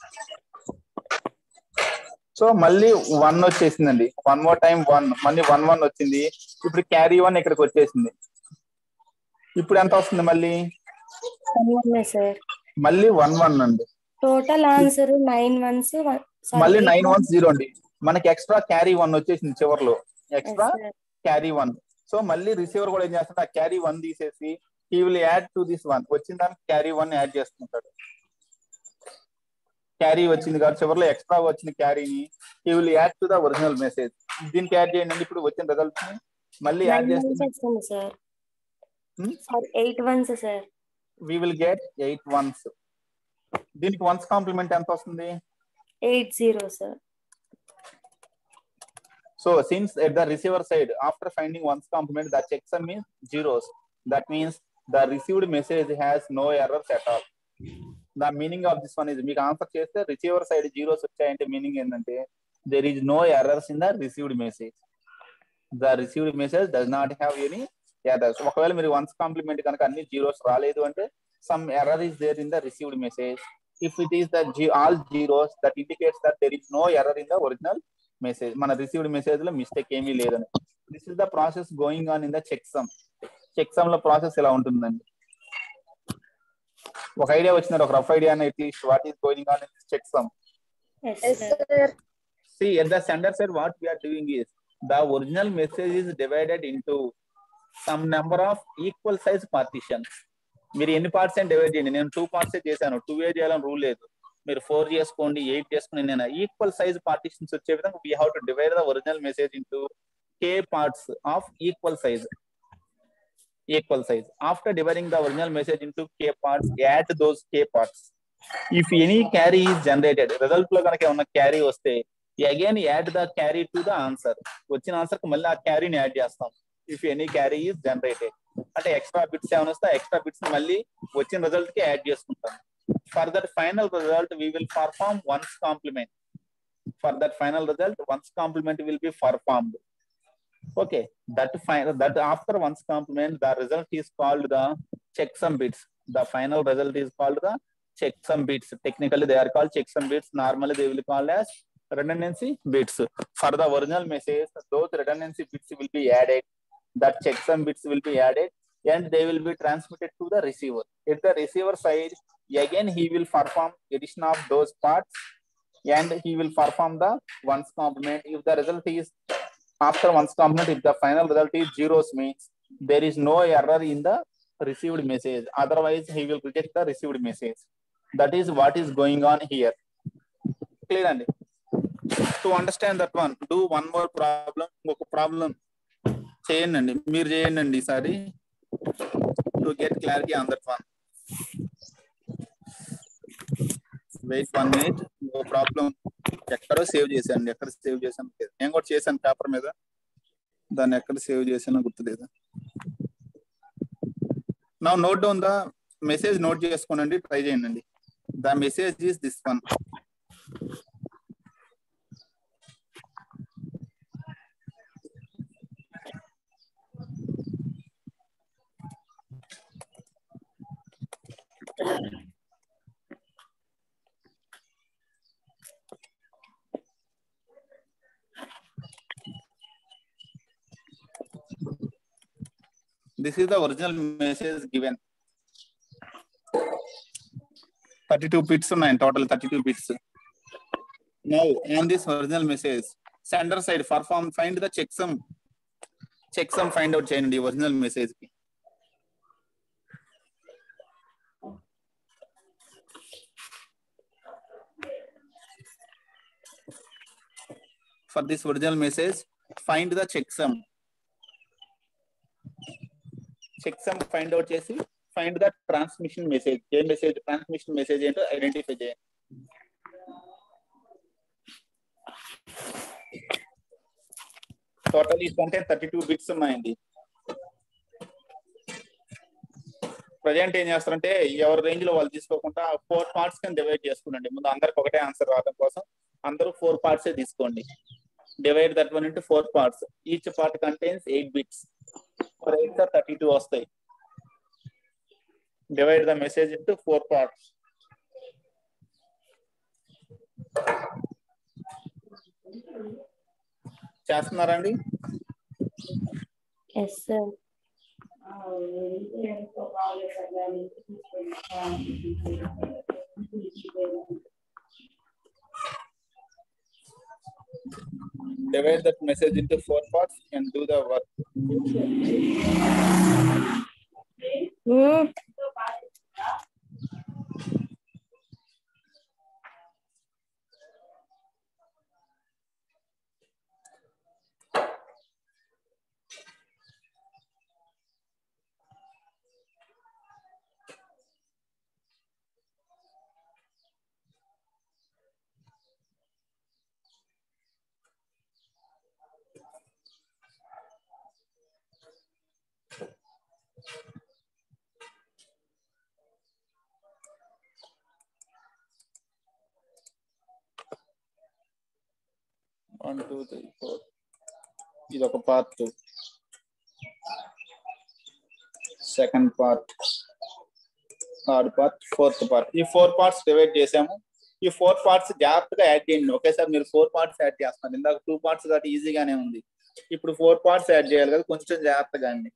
సో మళ్ళీ వన్ వచ్చేసిందండి వన్ మోర్ టైం వన్ మళ్ళీ వన్ వన్ వచ్చింది ఇప్పుడు క్యారీ వన్ ఇక్కడికి వచ్చేసింది ఇప్పుడు ఎంత వస్తుంది మళ్ళీ వన్ వన్ సార్ మళ్ళీ వన్ వన్ అండి టోటల్ ఆన్సర్ నైన్ వన్స్ మళ్ళీ నైన్ వన్స్ జీరో అండి మనకి ఎక్స్ట్రా క్యారీ వన్ వచ్చేసింది చివర్లో ఎక్స్ట్రా క్యారీ వన్ సో మళ్ళీ రిసీవర్ కూడా ఏం చేస్తాడు ఆ క్యారీ వన్ తీసేసి he will add to this one వచ్చిన దానికి క్యారీ వన్ యాడ్ చేసుకుంటాడు క్యారీ వచ్చింది కాబట్టి చివరిలో ఎక్స్ట్రా వచ్చిన క్యారీని he will add to the original message దీనికి యాడ్ చేయండి ఇప్పుడు వచ్చిన రిజల్ట్ ని మళ్ళీ యాడ్ చేస్తే వస్తుంది sir Hmm? Sir eight ones sir we will get eight ones దీనికి వన్స్ కాంప్లిమెంట్ ఎంత వస్తుంది eight zero sir So since at the receiver side, after finding one's complement, the checksum is zeros. That means the received message has no errors at all. The meaning of this one is మీకు answer చేస్తే receiver side zeros వచ్చాయంటే meaning ఏంటంటే there is no errors in the received message the received message does not have any errors ఒకవేళ మీరు ones complement కనుక అన్ని zeros రాలేదు అంటే some error is there in the received message if it is the all zeros that indicates that there is no error in the original message మన received message లో mistake ఏమీ లేదని this is the process going on in the check checksum checksum లో process ఇలా ఉంటుందండి ఒక idea వచ్చినారు ఒక rough idea at least what is going on in checksum see at the sender side what we are doing is the original message is divided into some number of equal size partitions మీరు ఎన్ని parts అని divide చేయండి నేను two parts చేశాను two ఏ చేయాలని rule లేదు మీరు ఫోర్ చేసుకోండి ఎయిట్ చేసుకోండి నేను ఈక్వల్ సైజ్ పార్టిషన్స్ వచ్చే విధంగా we have to divide the original message into K parts of equal size equal size after dividing the original message into K parts add those K parts if any carry is generated result లో కనుక ఏమన్నా carry వస్తే again add the carry to the answer వచ్చిన answer కి మళ్ళీ ఆ క్యారీని add చేస్తాం if any carry is generated అంటే ఎక్స్ట్రా బిట్స్ ఏమైనా వస్తే ఎక్స్ట్రా బిట్స్ మళ్ళీ వచ్చిన రిజల్ట్ కి యాడ్ చేసుకుంటాం for that final result we will perform once complement for that final result ones complement will be performed okay that final that after ones complement the result is called the check some bits the final result is called the check some bits. Technically, they are called checksum bits. Normally, they will be called as redundancy bits. For the original message, those redundancy bits will be added. That checksum bits will be added, and they will be transmitted to the receiver. At the receiver side, again he will perform addition of those parts, and he will perform the ones complement. If the result is after ones complement, if the final result is zeros, means there is no error in the received message. Otherwise, he will reject the received message. That is what is going on here. Clear అండి to understand that one do one more problem ఒక problem చేయండి అండి మీరు చేయండి అండి ఈసారి to get clarity on that one wait one minute ఇంకో problem ఎక్కడో సేవ్ చేశాను ఎక్కడ సేవ్ చేశాను నేను కూడా చేశాను పేపర్ మీద దాన్ని ఎక్కడ సేవ్ చేశానో గుర్తులేదు నా note down the message note చేసుకోనండి ట్రై చేయండి the message is this one This is the original message given. 32 bits ఉన్నాయి total 32 bits. Now on this original message, sender side perform find the checksum. Checksum find out చేయండి original message కి. For this original message, find the checksum. Checksum find out చేసి find the transmission message a message transmission message ఏంటో identify చేయండి total ఈ content thirty two bits ఉన్నాయండి present ఏం చేస్తారంటే ఎవరి రేంజ్ లో వాళ్ళు తీసుకోకుండా ఫోర్ పార్ట్స్ కింద డివైడ్ చేసుకునండి ముందు అందరికి ఒకటే ఆన్సర్ రావడం కోసం అందరూ ఫోర్ పార్ట్స్ తీసుకోండి divide that one into four parts each part contains eight bits four eight thirty two వస్తాయి divide the message into four parts చేస్తున్నారండి yes sir divide that message into four parts and do the work. One two three four ఇది ఒక part second part third part fourth part ఈ four parts divide చేసాము ఈ four parts జాగ్రత్తగా add చేయండి ఒకేసారి మీరు ఫోర్ పార్ట్స్ యాడ్ చేస్తున్నారు ఇందాక టూ పార్ట్స్ కాబట్టి ఈజీగానే ఉంది ఇప్పుడు ఫోర్ పార్ట్స్ యాడ్ చేయాలి కదా కొంచెం జాగ్రత్తగా అండి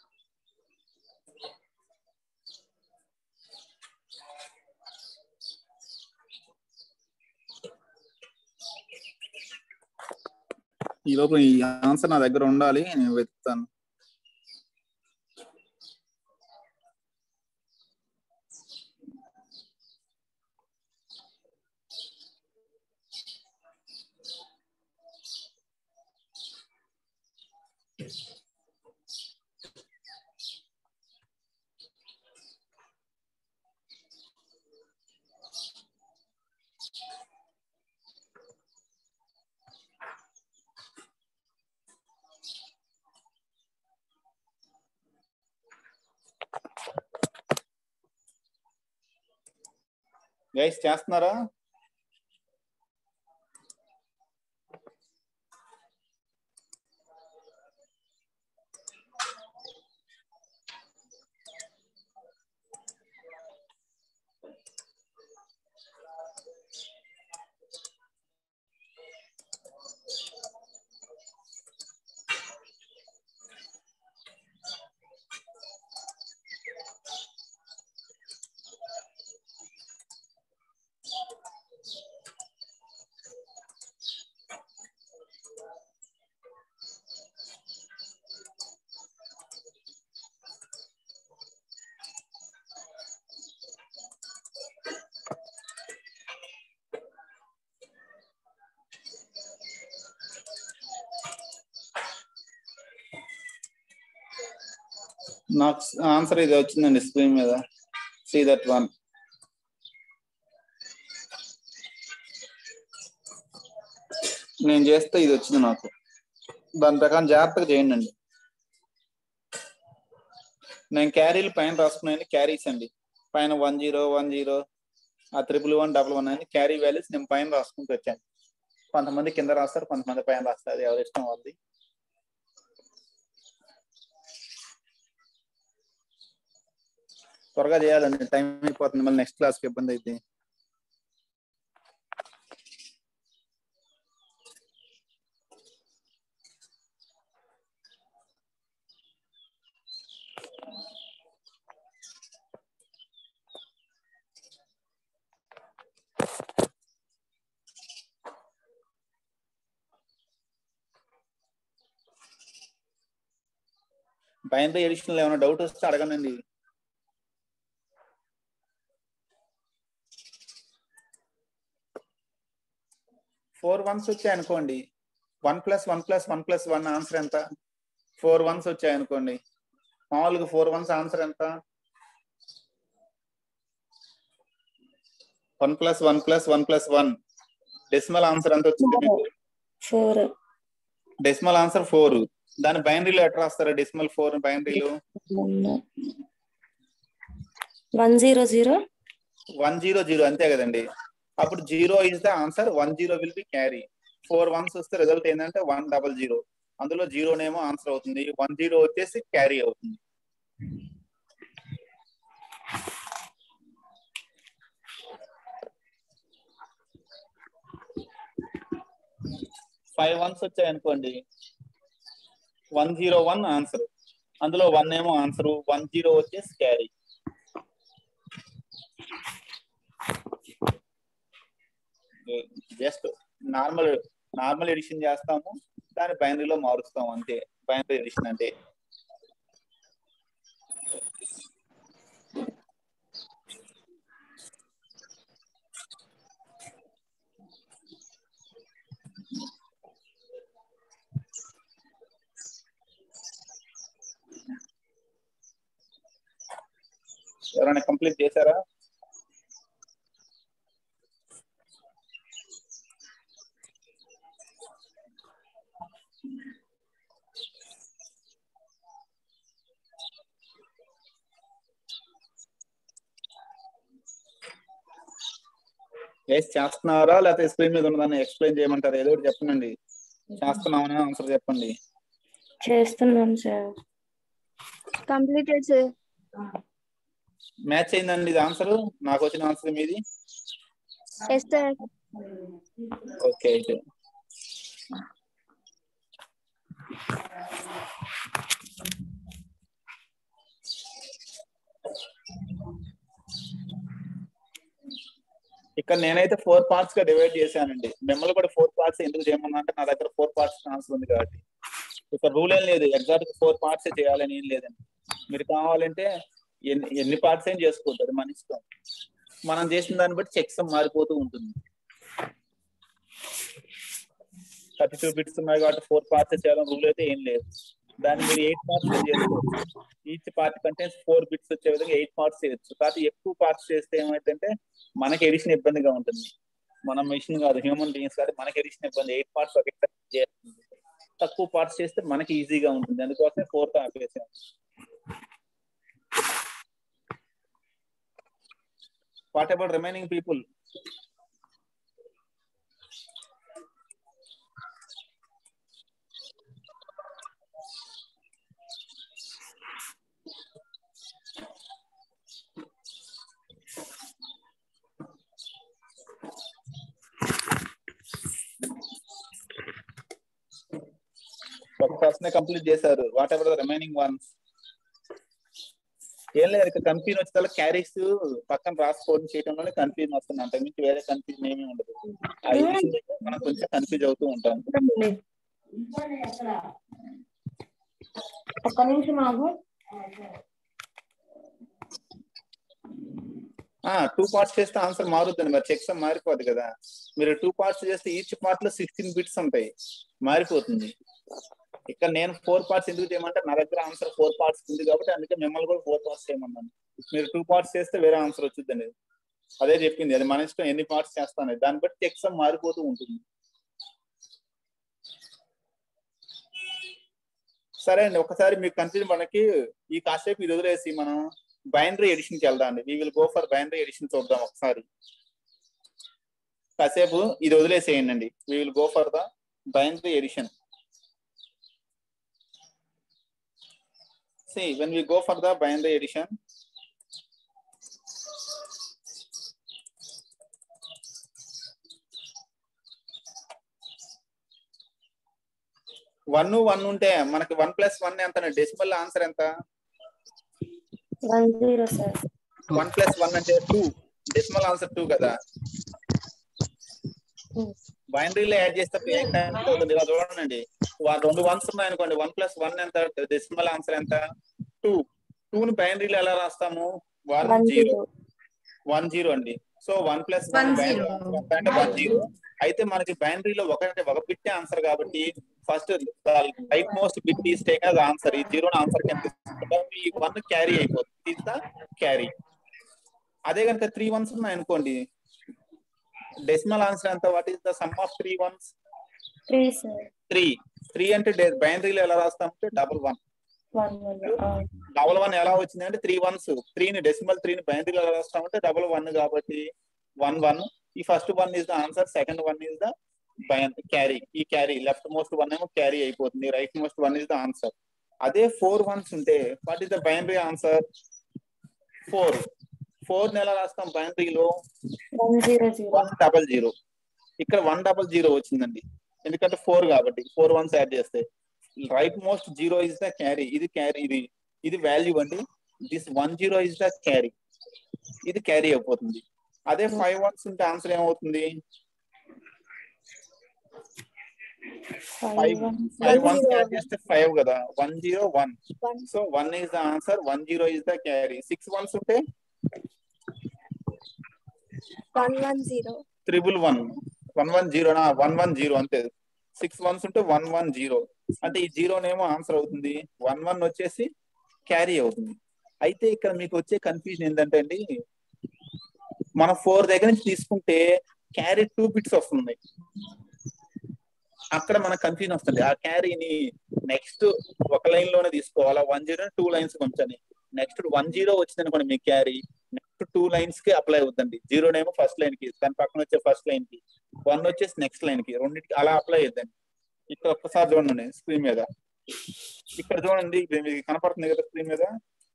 ఈ లోపు ఈ ఆన్సర్ నా దగ్గర ఉండాలి నేను వెతుకుతాను గైస్ చేస్తున్నారా నాకు ఆన్సర్ ఇది వచ్చిందండి స్క్రీన్ మీద సీ దట్ వన్ నేను చేస్తే ఇది వచ్చింది నాకు దాని ప్రకారం జాగ్రత్తగా చేయండి అండి నేను క్యారీలు పైన రాసుకున్నాను క్యారీస్ అండి పైన వన్ జీరో వన్ జీరో ఆ త్రిపుల్ వన్ డబల్ వన్ అని క్యారీ వాల్యూస్ నేను పైన రాసుకుంటూ వచ్చాను కొంతమంది కింద రాస్తారు కొంతమంది పైన రాస్తారు అది ఎవరి ఇష్టం వాళ్ళది త్వరగా చేయాలండి టైం అయిపోతుంది మళ్ళీ నెక్స్ట్ క్లాస్కి ఇబ్బంది అయితే బైనరీ ఎడిషన్ ఏమైనా డౌట్ వస్తే అడగనండి ఫోర్ వన్స్ వచ్చాయి అనుకోండి one plus one plus one plus one answer ఎంత ఫోర్ వన్స్ వచ్చాయి అనుకోండి మామూలుగా ఫోర్ వన్స్ ఆన్సర్ ఎంత one plus one plus one plus one decimal answer ఎంత వచ్చింది మీకు ఫోర్ డెసిమల్ ఆన్సర్ ఫోర్ దాని బైనరీలో ఎట్లా రాస్తారా డెసిమల్ ఫోర్ బైనరీలో one zero zero one zero zero అంతే కదండి అప్పుడు zero is the answer one zero will be carry four ones వస్తే రిజల్ట్ ఏంటంటే వన్ డబల్ జీరో అందులో జీరోనేమో ఆన్సర్ అవుతుంది వన్ జీరో వచ్చేసి క్యారీ అవుతుంది ఫైవ్ వన్స్ వచ్చాయి అనుకోండి వన్ జీరో వన్ ఆన్సర్ అందులో వన్ ఏమో ఆన్సర్ వన్ జీరో వచ్చేసి carry just normal normal addition చేస్తాము దాన్ని బైనరీలో మారుస్తాము అంతే బైనరీ ఎడిషన్ అంటే ఎవరైనా కంప్లీట్ చేశారా వేసి చేస్తున్నారా లేకపోతే స్క్రీన్ మీద ఉన్నదాన్ని ఎక్స్ప్లెయిన్ చేయమంటారా ఏదో ఒకటి చెప్పండి చేస్తున్నామని ఆన్సర్ చెప్పండి చేస్తున్నాం సార్ కంప్లీటెడ్ సార్ మ్యాచ్ అయిందండి ఇది ఆన్సర్ నాకు వచ్చిన ఆన్సర్ మీది ఎస్ సార్ ఓకే అయితే ఇక్కడ నేనైతే ఫోర్ పార్ట్స్ గా డివైడ్ చేశానండి మిమ్మల్ని కూడా ఫోర్ పార్ట్స్ ఎందుకు చేయమన్నా అంటే నా దగ్గర ఫోర్ పార్ట్స్ ఆన్సర్ ఉంది కాబట్టి ఇక్కడ రూల్ ఏం లేదు ఎగ్జాక్ట్ ఫోర్ పార్ట్స్ చేయాలని ఏం లేదండి మీరు కావాలంటే ఎన్ని ఎన్ని పార్ట్స్ ఏం చేసుకోవద్దు అది మన ఇష్టం మనం చేసిన దాన్ని బట్టి చెక్స్ మారిపోతూ ఉంటుంది థర్టీ టూ బిట్స్ ఉన్నాయి కాబట్టి ఫోర్ పార్ట్స్ చేయాలని రూల్ అయితే ఏం లేదు దాన్ని మీరు ఎయిట్ పార్ట్స్ చేసుకోవచ్చు ఈచ్ పార్ట్ కంటే ఫోర్ బిట్స్ వచ్చే విధంగా ఎయిట్ పార్ట్స్ చేయొచ్చు కాబట్టి ఎక్కువ పార్ట్స్ చేస్తే ఏమైందంటే మనకి ఎడిషన్ ఇబ్బందిగా ఉంటుంది మనం మిషన్ కాదు హ్యూమన్ బీయింగ్స్ కాబట్టి మనకి ఎడిషన్ ఇబ్బంది ఎయిట్ పార్ట్స్ ఒకేసారి చేస్తుంది తక్కువ పార్ట్స్ చేస్తే మనకి ఈజీగా ఉంటుంది అందుకోసమే ఫోర్త్ ఆపేసాం వాట్ అబౌట్ రిమైనింగ్ పీపుల్ ఒక పర్సన్ కంప్లీట్ చేశారు what ever the remaining ones ఏం లేదు ఇక్కడ కన్ఫ్యూజన్ వచ్చే క్యారీస్ పక్కన రాసుకోవడం చేయడంలోనే కన్ఫ్యూజన్ వస్తుంది అంతకుమించి వేరే కన్ఫ్యూజన్ ఏమీ ఉండదు ఆ విషయం దగ్గర మనం కొంచెం కన్ఫ్యూజ్ అవుతూ ఉంటాం ఒక్క నిమిషం ఆగు టూ పార్ట్స్ చేస్తే ఆన్సర్ మారుద్దండి మరి చెక్స్ మారిపోదు కదా మీరు టూ పార్ట్స్ చేస్తే ఈచ్ పార్ట్ లో సిక్స్టీన్ బిట్స్ ఉంటాయి మారిపోతుంది ఇక్కడ నేను ఫోర్ పార్ట్స్ ఎందుకు చేయమంటే నా దగ్గర ఆన్సర్ ఫోర్ పార్ట్స్ ఉంది కాబట్టి అందుకే మిమ్మల్ని కూడా ఫోర్ పార్ట్స్ చేయమన్నాను మీరు టూ పార్ట్స్ చేస్తే వేరే ఆన్సర్ వచ్చిందండి అదే చెప్పింది అది మన ఇష్టం ఎన్ని పార్ట్స్ చేస్తాను దాన్ని బట్టి చెక్స్ మారిపోతూ ఉంటుంది సరే అండి ఒకసారి మీకు కన్ఫ్యూజన్ మనకి ఈ కాసేపు ఇది వదిలేసి మనం బైనరీ ఎడిషన్ కి వెళ్దాం అండి we will go for binary addition చూద్దాం ఒకసారి కాసేపు ఇది వదిలేసేయండి అండి we will go for the binary addition see when we go for the binary addition one one ఉంటే మనకి వన్ ప్లస్ వన్ ఎంత డెసిమల్ ఆన్సర్ ఎంత one zero sir one plus one అంటే టూ డెసిమల్ ఆన్సర్ టూ కదా బైనరీలో add చేస్తే ఏం correct అవుతుంది ఇలా చూడండి వా- రెండు వన్స్ ఉన్నాయి అనుకోండి వన్ ప్లస్ వన్ ఎంత డెసిమల్ ఆన్సర్ ఎంత టూ టూ ని బైనరీలో ఎలా రాస్తాము one one zero zero one zero అండి so one plus One one zero. అంటే వన్ జీరో అయితే మనకి బైనరీలో ఒకటే ఒక బిట్ ఆన్సర్ కాబట్టి first rightmost bit is take as answer ఈ జీరో ఆన్సర్ కింద తీసుకుంటాం. ఈ వన్ క్యారీ అయిపోతుంది ఇస్ ద క్యారీ అదే కనుక త్రీ వన్స్ ఉన్నాయి అనుకోండి డెసిమల్ ఆన్సర్ ఎంత what is the sum of three ones three sir three three అంటే బైనరీలో ఎలా రాస్తాం అంటే double one one one double one ఎలా వచ్చింది అంటే త్రీ వన్స్ త్రీని డెసిమల్ త్రీని బైనరీలో ఎలా రాస్తామంటే డబల్ వన్ కాబట్టి వన్ వన్ ఈ first one is the answer second one is the carry ఈ క్యారీ లెఫ్ట్ మోస్ట్ వన్ ఏమో క్యారీ అయిపోతుంది rightmost one is the answer అదే ఫోర్ వన్స్ ఉంటే what is the binary answer four four ని ఎలా రాస్తాం బైనరీలో one zero zero one double zero ఇక్కడ వన్ డబల్ జీరో వచ్చిందండి ఎందుకంటే ఫోర్ కాబట్టి ఫోర్ వన్స్ యాడ్ చేస్తే right most zero is the carry ఇది క్యారీ ఇది ఇది వాల్యూ అండి this one zero is the carry ఇది క్యారీ అయిపోతుంది అదే ఫైవ్ వన్స్ ఉంటే ఆన్సర్ ఏమవుతుంది five five one five One ones zero add చేస్తే ఫైవ్ కదా one zero one One. So one is the answer one zero is the carry six ones ఉంటే one one zero triple one one one జీరోనా one one zero అంతే six ones ఉంటే one one zero అంటే ఈ జీరోనేమో answer అవుతుంది one one వచ్చేసి carry అవుతుంది అయితే ఇక్కడ మీకు వచ్చే కన్ఫ్యూజన్ ఏంటంటే అండి మనం ఫోర్ దగ్గర నుంచి తీసుకుంటే క్యారీ టూ బిట్స్ వస్తుంది అక్కడ మనకు కన్ఫ్యూజన్ వస్తుంది ఆ క్యారీని నెక్స్ట్ ఒక లైన్ లోనే తీసుకోవాలా వన్ జీరో టూ లైన్స్ పంచాలి నెక్స్ట్ వన్ జీరో వచ్చింది అనుకోండి మీ క్యారీ నెక్స్ట్ టూ లైన్స్ కి అప్లై అవుతుంది జీరో నేమో ఫస్ట్ లైన్ కి దాని పక్కన వచ్చే ఫస్ట్ లైన్ కి వన్ వచ్చేసి నెక్స్ట్ లైన్ కి రెండింటికి అలా అప్లై అవుతుంది ఇక్కడ ఒక్కసారి చూడండి స్క్రీన్ మీద ఇక్కడ చూడండి ఇది మీకు కనపడుతుంది కదా స్క్రీన్ మీద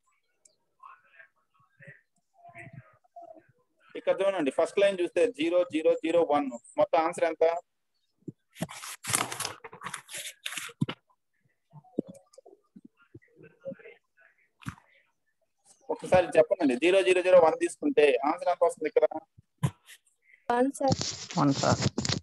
ఇక్కడ చూడండి ఫస్ట్ లైన్ చూస్తే జీరో జీరో జీరో వన్ మొత్తం ఆన్సర్ ఎంత ఒకసారి చెప్పండి జీరో జీరో జీరో వన్ తీసుకుంటే ఆన్సర్ ఎంత వస్తుంది ఇక్కడ one sir one sir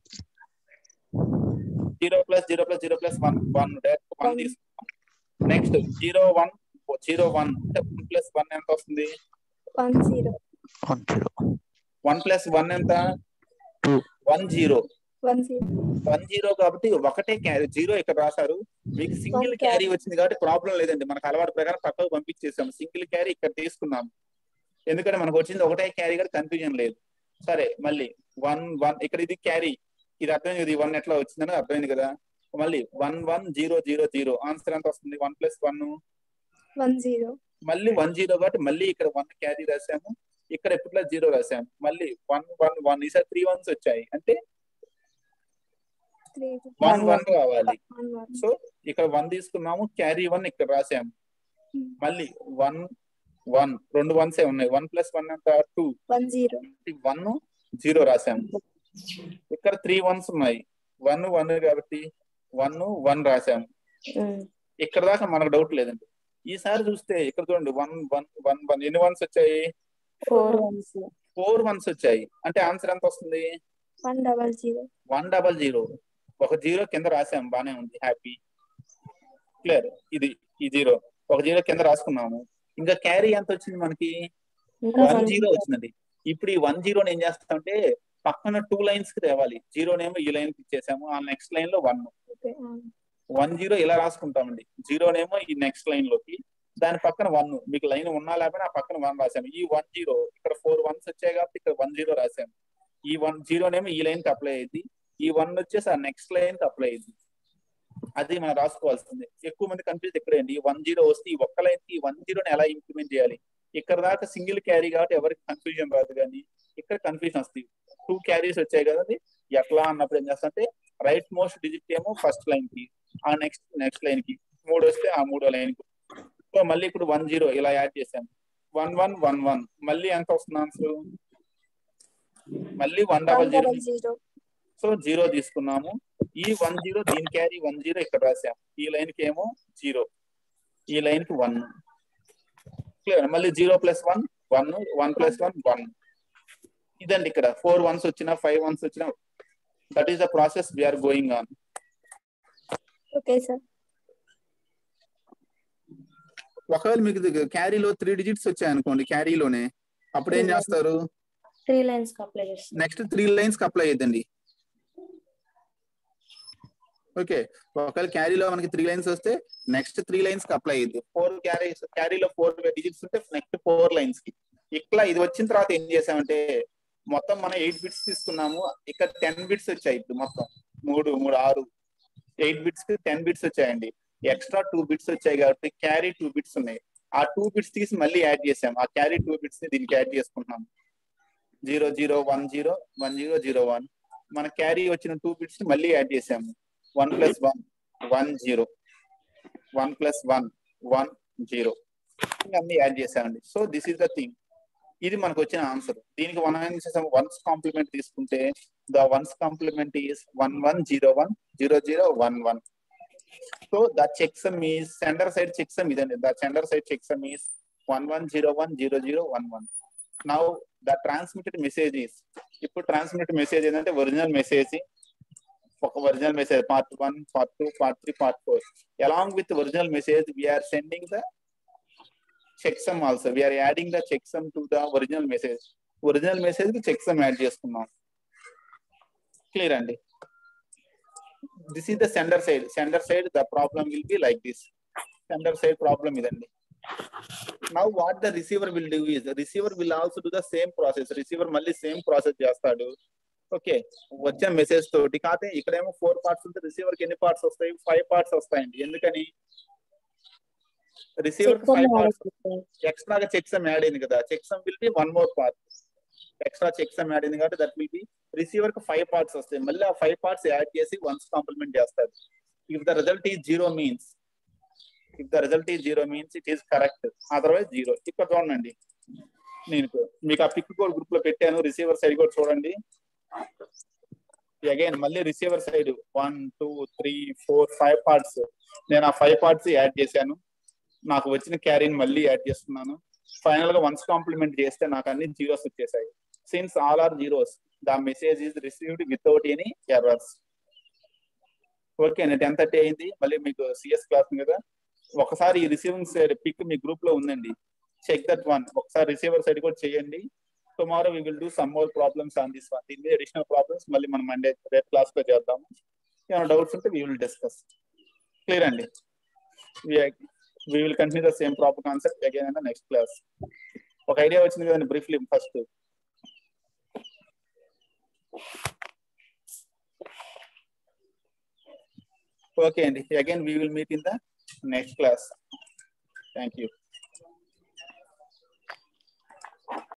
zero plus zero plus zero plus one one direct one తీసుకుంటాం next zero one zero one అంటే వన్ ప్లస్ వన్ ఎంత వస్తుంది one zero one zero one plus one ఎంత two one zero one zero one zero కాబట్టి ఒకటే carry zero ఇక్కడ రాశారు మీకు సింగిల్ One క్యారీ carry. వచ్చింది కాబట్టి ప్రాబ్లం లేదండి మనకు అలవాటు ప్రకారం పక్కకు పంపించేసాం సింగిల్ క్యారీ ఇక్కడ తీసుకున్నాం ఎందుకంటే మనకు వచ్చింది ఒకటే క్యారీ కూడా కన్ఫ్యూజన్ లేదు సరే మళ్ళీ వన్ వన్ ఇక్కడ ఇది క్యారీ ఇది అర్థమైంది కదా ఈ వన్ ఎట్లా వచ్చిందని అర్థమైంది కదా మళ్ళీ one one zero zero zero answer ఎంత వస్తుంది one plus one one zero మళ్ళీ వన్ జీరో కాబట్టి మళ్ళీ ఇక్కడ వన్ క్యారీ రాసాము ఇక్కడ ఎప్పుడులా జీరో రాసాము మళ్ళీ వన్ వన్ వన్ ఈసారి త్రీ వన్స్ వచ్చాయి అంటే త్రీ వన్ వన్ రావాలి వన్ వన్ సో ఇక్కడ వన్ తీసుకున్నాము క్యారీ వన్ ఇక్కడ రాసాము మళ్ళీ వన్ వన్ రెండు వన్స్ ఏ ఉన్నాయి వన్ ప్లస్ వన్ ఎంత two one zero one zero రాసాము ఇక్కడ త్రీ వన్స్ ఉన్నాయి వన్ వన్ కాబట్టి వన్ వన్ రాసాము ఇక్కడ దాకా మనకు డౌట్ లేదండి ఈసారి చూస్తే ఇక్కడ చూడండి వన్ వన్ వన్ వన్ ఎన్ని వన్స్ వచ్చాయి ఫోర్ వన్స్ ఫోర్ వన్స్ వచ్చాయి అంటే ఆన్సర్ ఎంత వస్తుంది one double zero one double zero ఒక జీరో కింద రాసాం బానే ఉంది హ్యాపీ క్లియర్ ఇది ఈ జీరో ఒక జీరో కింద రాసుకున్నాము ఇంకా క్యారీ ఎంత వచ్చింది మనకి ఇంకా వన్ one జీరో zero. వచ్చిందండి ఇప్పుడు ఈ వన్ జీరోని ఏం చేస్తామంటే పక్కన టూ లైన్స్ కి తేవాలి జీరోనేమో ఈ లైన్ కి ఇచ్చేసాము ఆ నెక్స్ట్ లైన్ లో వన్ ఓకే వన్ జీరో ఇలా రాసుకుంటామండి జీరోనేమో ఈ నెక్స్ట్ లైన్ లోకి దాని పక్కన వన్ మీకు లైన్ ఉన్నా లేకపోయినా ఆ పక్కన వన్ రాసాము ఈ వన్ జీరో ఇక్కడ ఫోర్ వన్స్ వచ్చాయి కాబట్టి ఇక్కడ వన్ జీరో రాసాము ఈ వన్ జీరోనేమో ఈ లైన్ కి అప్లై అయ్యింది ఈ వన్ వచ్చేసి ఆ నెక్స్ట్ లైన్ కి అప్లై అయ్యింది అది మనం రాసుకోవాల్సింది ఎక్కువ మంది కన్ఫ్యూజ్ ఇక్కడే అండి ఈ వన్ జీరో వస్తే ఈ ఒక్క లైన్ కి వన్ జీరోని ఎలా ఇంప్లిమెంట్ చేయాలి ఇక్కడ దాకా సింగిల్ క్యారీ కాబట్టి ఎవరికి కన్ఫ్యూజన్ రాదు కానీ ఇక్కడ కన్ఫ్యూజన్ వస్తుంది టూ క్యారీస్ వచ్చాయి కదండి ఎట్లా అన్నప్పుడు ఏం చేస్తామంటే రైట్ మోస్ట్ డిజిట్ ఏమో ఫస్ట్ లైన్ కి ఆ నెక్స్ట్ నెక్స్ట్ లైన్ కి మూడు వస్తే ఆ మూడో లైన్ కి సో మళ్ళీ ఇప్పుడు వన్ జీరో ఇలా యాడ్ చేసాం వన్ వన్ వన్ వన్ మళ్ళీ ఎంత వస్తుంది ఆన్సర్ మళ్ళీ one one double zero double zero so zero తీసుకున్నాము ఈ వన్ జీరో దీని క్యారీ వన్ జీరో ఇక్కడ రాసాం ఈ లైన్ కి ఏమో జీరో ఈ లైన్ కి వన్ క్లియర్ మళ్ళీ zero plus one one one plus one one ఇదండి ఇక్కడ ఫోర్ వన్స్ వచ్చినా ఫైవ్ వన్స్ వచ్చినా that is the process we're going on okay sir ఒకవేళ మీకు క్యారీలో త్రీ డిజిట్స్ వచ్చాయి అనుకోండి క్యారీలోనే అప్పుడు ఏం చేస్తారు త్రీ లైన్స్ కి అప్లై చేస్తాం నెక్స్ట్ త్రీ లైన్స్ కి అప్లై అయ్యిందండి ఓకే ఒకవేళ క్యారీలో మనకి త్రీ లైన్స్ వస్తే నెక్స్ట్ త్రీ లైన్స్ కి అప్లై అయ్యింది ఫోర్ క్యారీస్ క్యారీలో ఫోర్ డిజిట్స్ ఉంటే నెక్స్ట్ ఫోర్ లైన్స్ కి ఇట్లా ఇది వచ్చిన తర్వాత ఏం చేసామంటే మొత్తం మనం ఎయిట్ బిట్స్ తీసుకున్నాము ఇక్కడ టెన్ బిట్స్ వచ్చాయి ఇప్పుడు మొత్తం మూడు మూడు ఆరు ఎయిట్ బిట్స్ కి టెన్ బిట్స్ వచ్చాయండి ఎక్స్ట్రా టూ బిట్స్ వచ్చాయి కాబట్టి క్యారీ టూ బిట్స్ ఉన్నాయి ఆ టూ బిట్స్ తీసి మళ్ళీ యాడ్ చేసాం ఆ క్యారీ టూ బిట్స్ ని దీనికి యాడ్ చేసుకుంటున్నాం zero zero one zero one zero zero one మన క్యారీ వచ్చిన టూ బిట్స్ ని మళ్ళీ యాడ్ చేసాము one plus one one zero one plus one one zero అన్ని యాడ్ చేసామండి so this is the thing ఇది మనకు వచ్చిన ఆన్సర్ దీనికి మనం ఏం చేసాం వన్స్ కాంప్లిమెంట్ తీసుకుంటే the once complement is one one zero one zero zero one one so the checksum is sender side checksum ఇదండి the sender side checksum is one one zero one zero zero one one now the transmitted message is ఇప్పుడు transmitted message ఏంటంటే original message ఒక original message part one part two part three part four along with original message we're sending the checksum also we're adding the checksum to the original message original message కి checksum add చేసుకున్నాం clear అండి this is the sender side sender side the problem will be like this sender side problem ఇదండి now what the receiver will do is receiver will also do the same process receiver మళ్ళీ same process చేస్తాడు okay వచ్చిన message తోటి కాకపోతే ఇక్కడేమో four parts ఉంటే receiver కి ఎన్ని పార్ట్స్ వస్తాయి ఫైవ్ పార్ట్స్ వస్తాయండి ఎందుకని రిసీవర్ ఫైవ్ పార్ట్స్ ఎక్స్ట్రాగా చెక్సమ్ యాడ్ అయింది కదా checksum will be one more part extra checksum add అయింది కాబట్టి దట్ విల్ బి రిసీవర్ కి ఫైవ్ పార్ట్స్ వస్తాయి మళ్ళీ ఆ ఫైవ్ పార్ట్స్ యాడ్ చేసి వన్స్ కాంప్లిమెంట్ చేస్తారు if the result is zero means if the result is zero means it is correct otherwise zero ఇక్కడ చూడండి నేను మీకు ఆ పిక్ కోడ్ గ్రూప్ లో పెట్టాను రిసీవర్ సైడ్ కూడా చూడండి అగైన్ మళ్ళీ receiver side one two three four five parts నేను ఆ ఫైవ్ పార్ట్స్ యాడ్ చేశాను నాకు వచ్చిన క్యారీని మళ్ళీ యాడ్ చేస్తున్నాను ఫైనల్ గా వన్స్ కాంప్లిమెంట్ చేస్తే నాకు అన్ని జీరోస్ వచ్చేసాయి since all are zeros the message is received without any errors okay అండి టెన్ థర్టీ అయింది మళ్ళీ మీకు సిఎస్ క్లాస్ కదా ఒకసారి ఈ రిసీవింగ్ సైడ్ పిక్ మీ గ్రూప్ లో ఉందండి చెక్ దట్ వన్ ఒకసారి రిసీవర్ సైడ్ కూడా చేయండి tomorrow we will do some more problems on this one దీని మీద అడిషనల్ ప్రాబ్లమ్స్ మళ్ళీ మనం మండే రేపు క్లాస్ లో చేద్దాము ఏమైనా డౌట్స్ ఉంటే వీ విల్ డిస్కస్ క్లియర్ అండి we will continue the same proper concept again and next class ఒక ఐడియా వచ్చింది కదండి బ్రీఫ్లీ ఫస్ట్ ఓకే అండి again we will meet in the next class thank you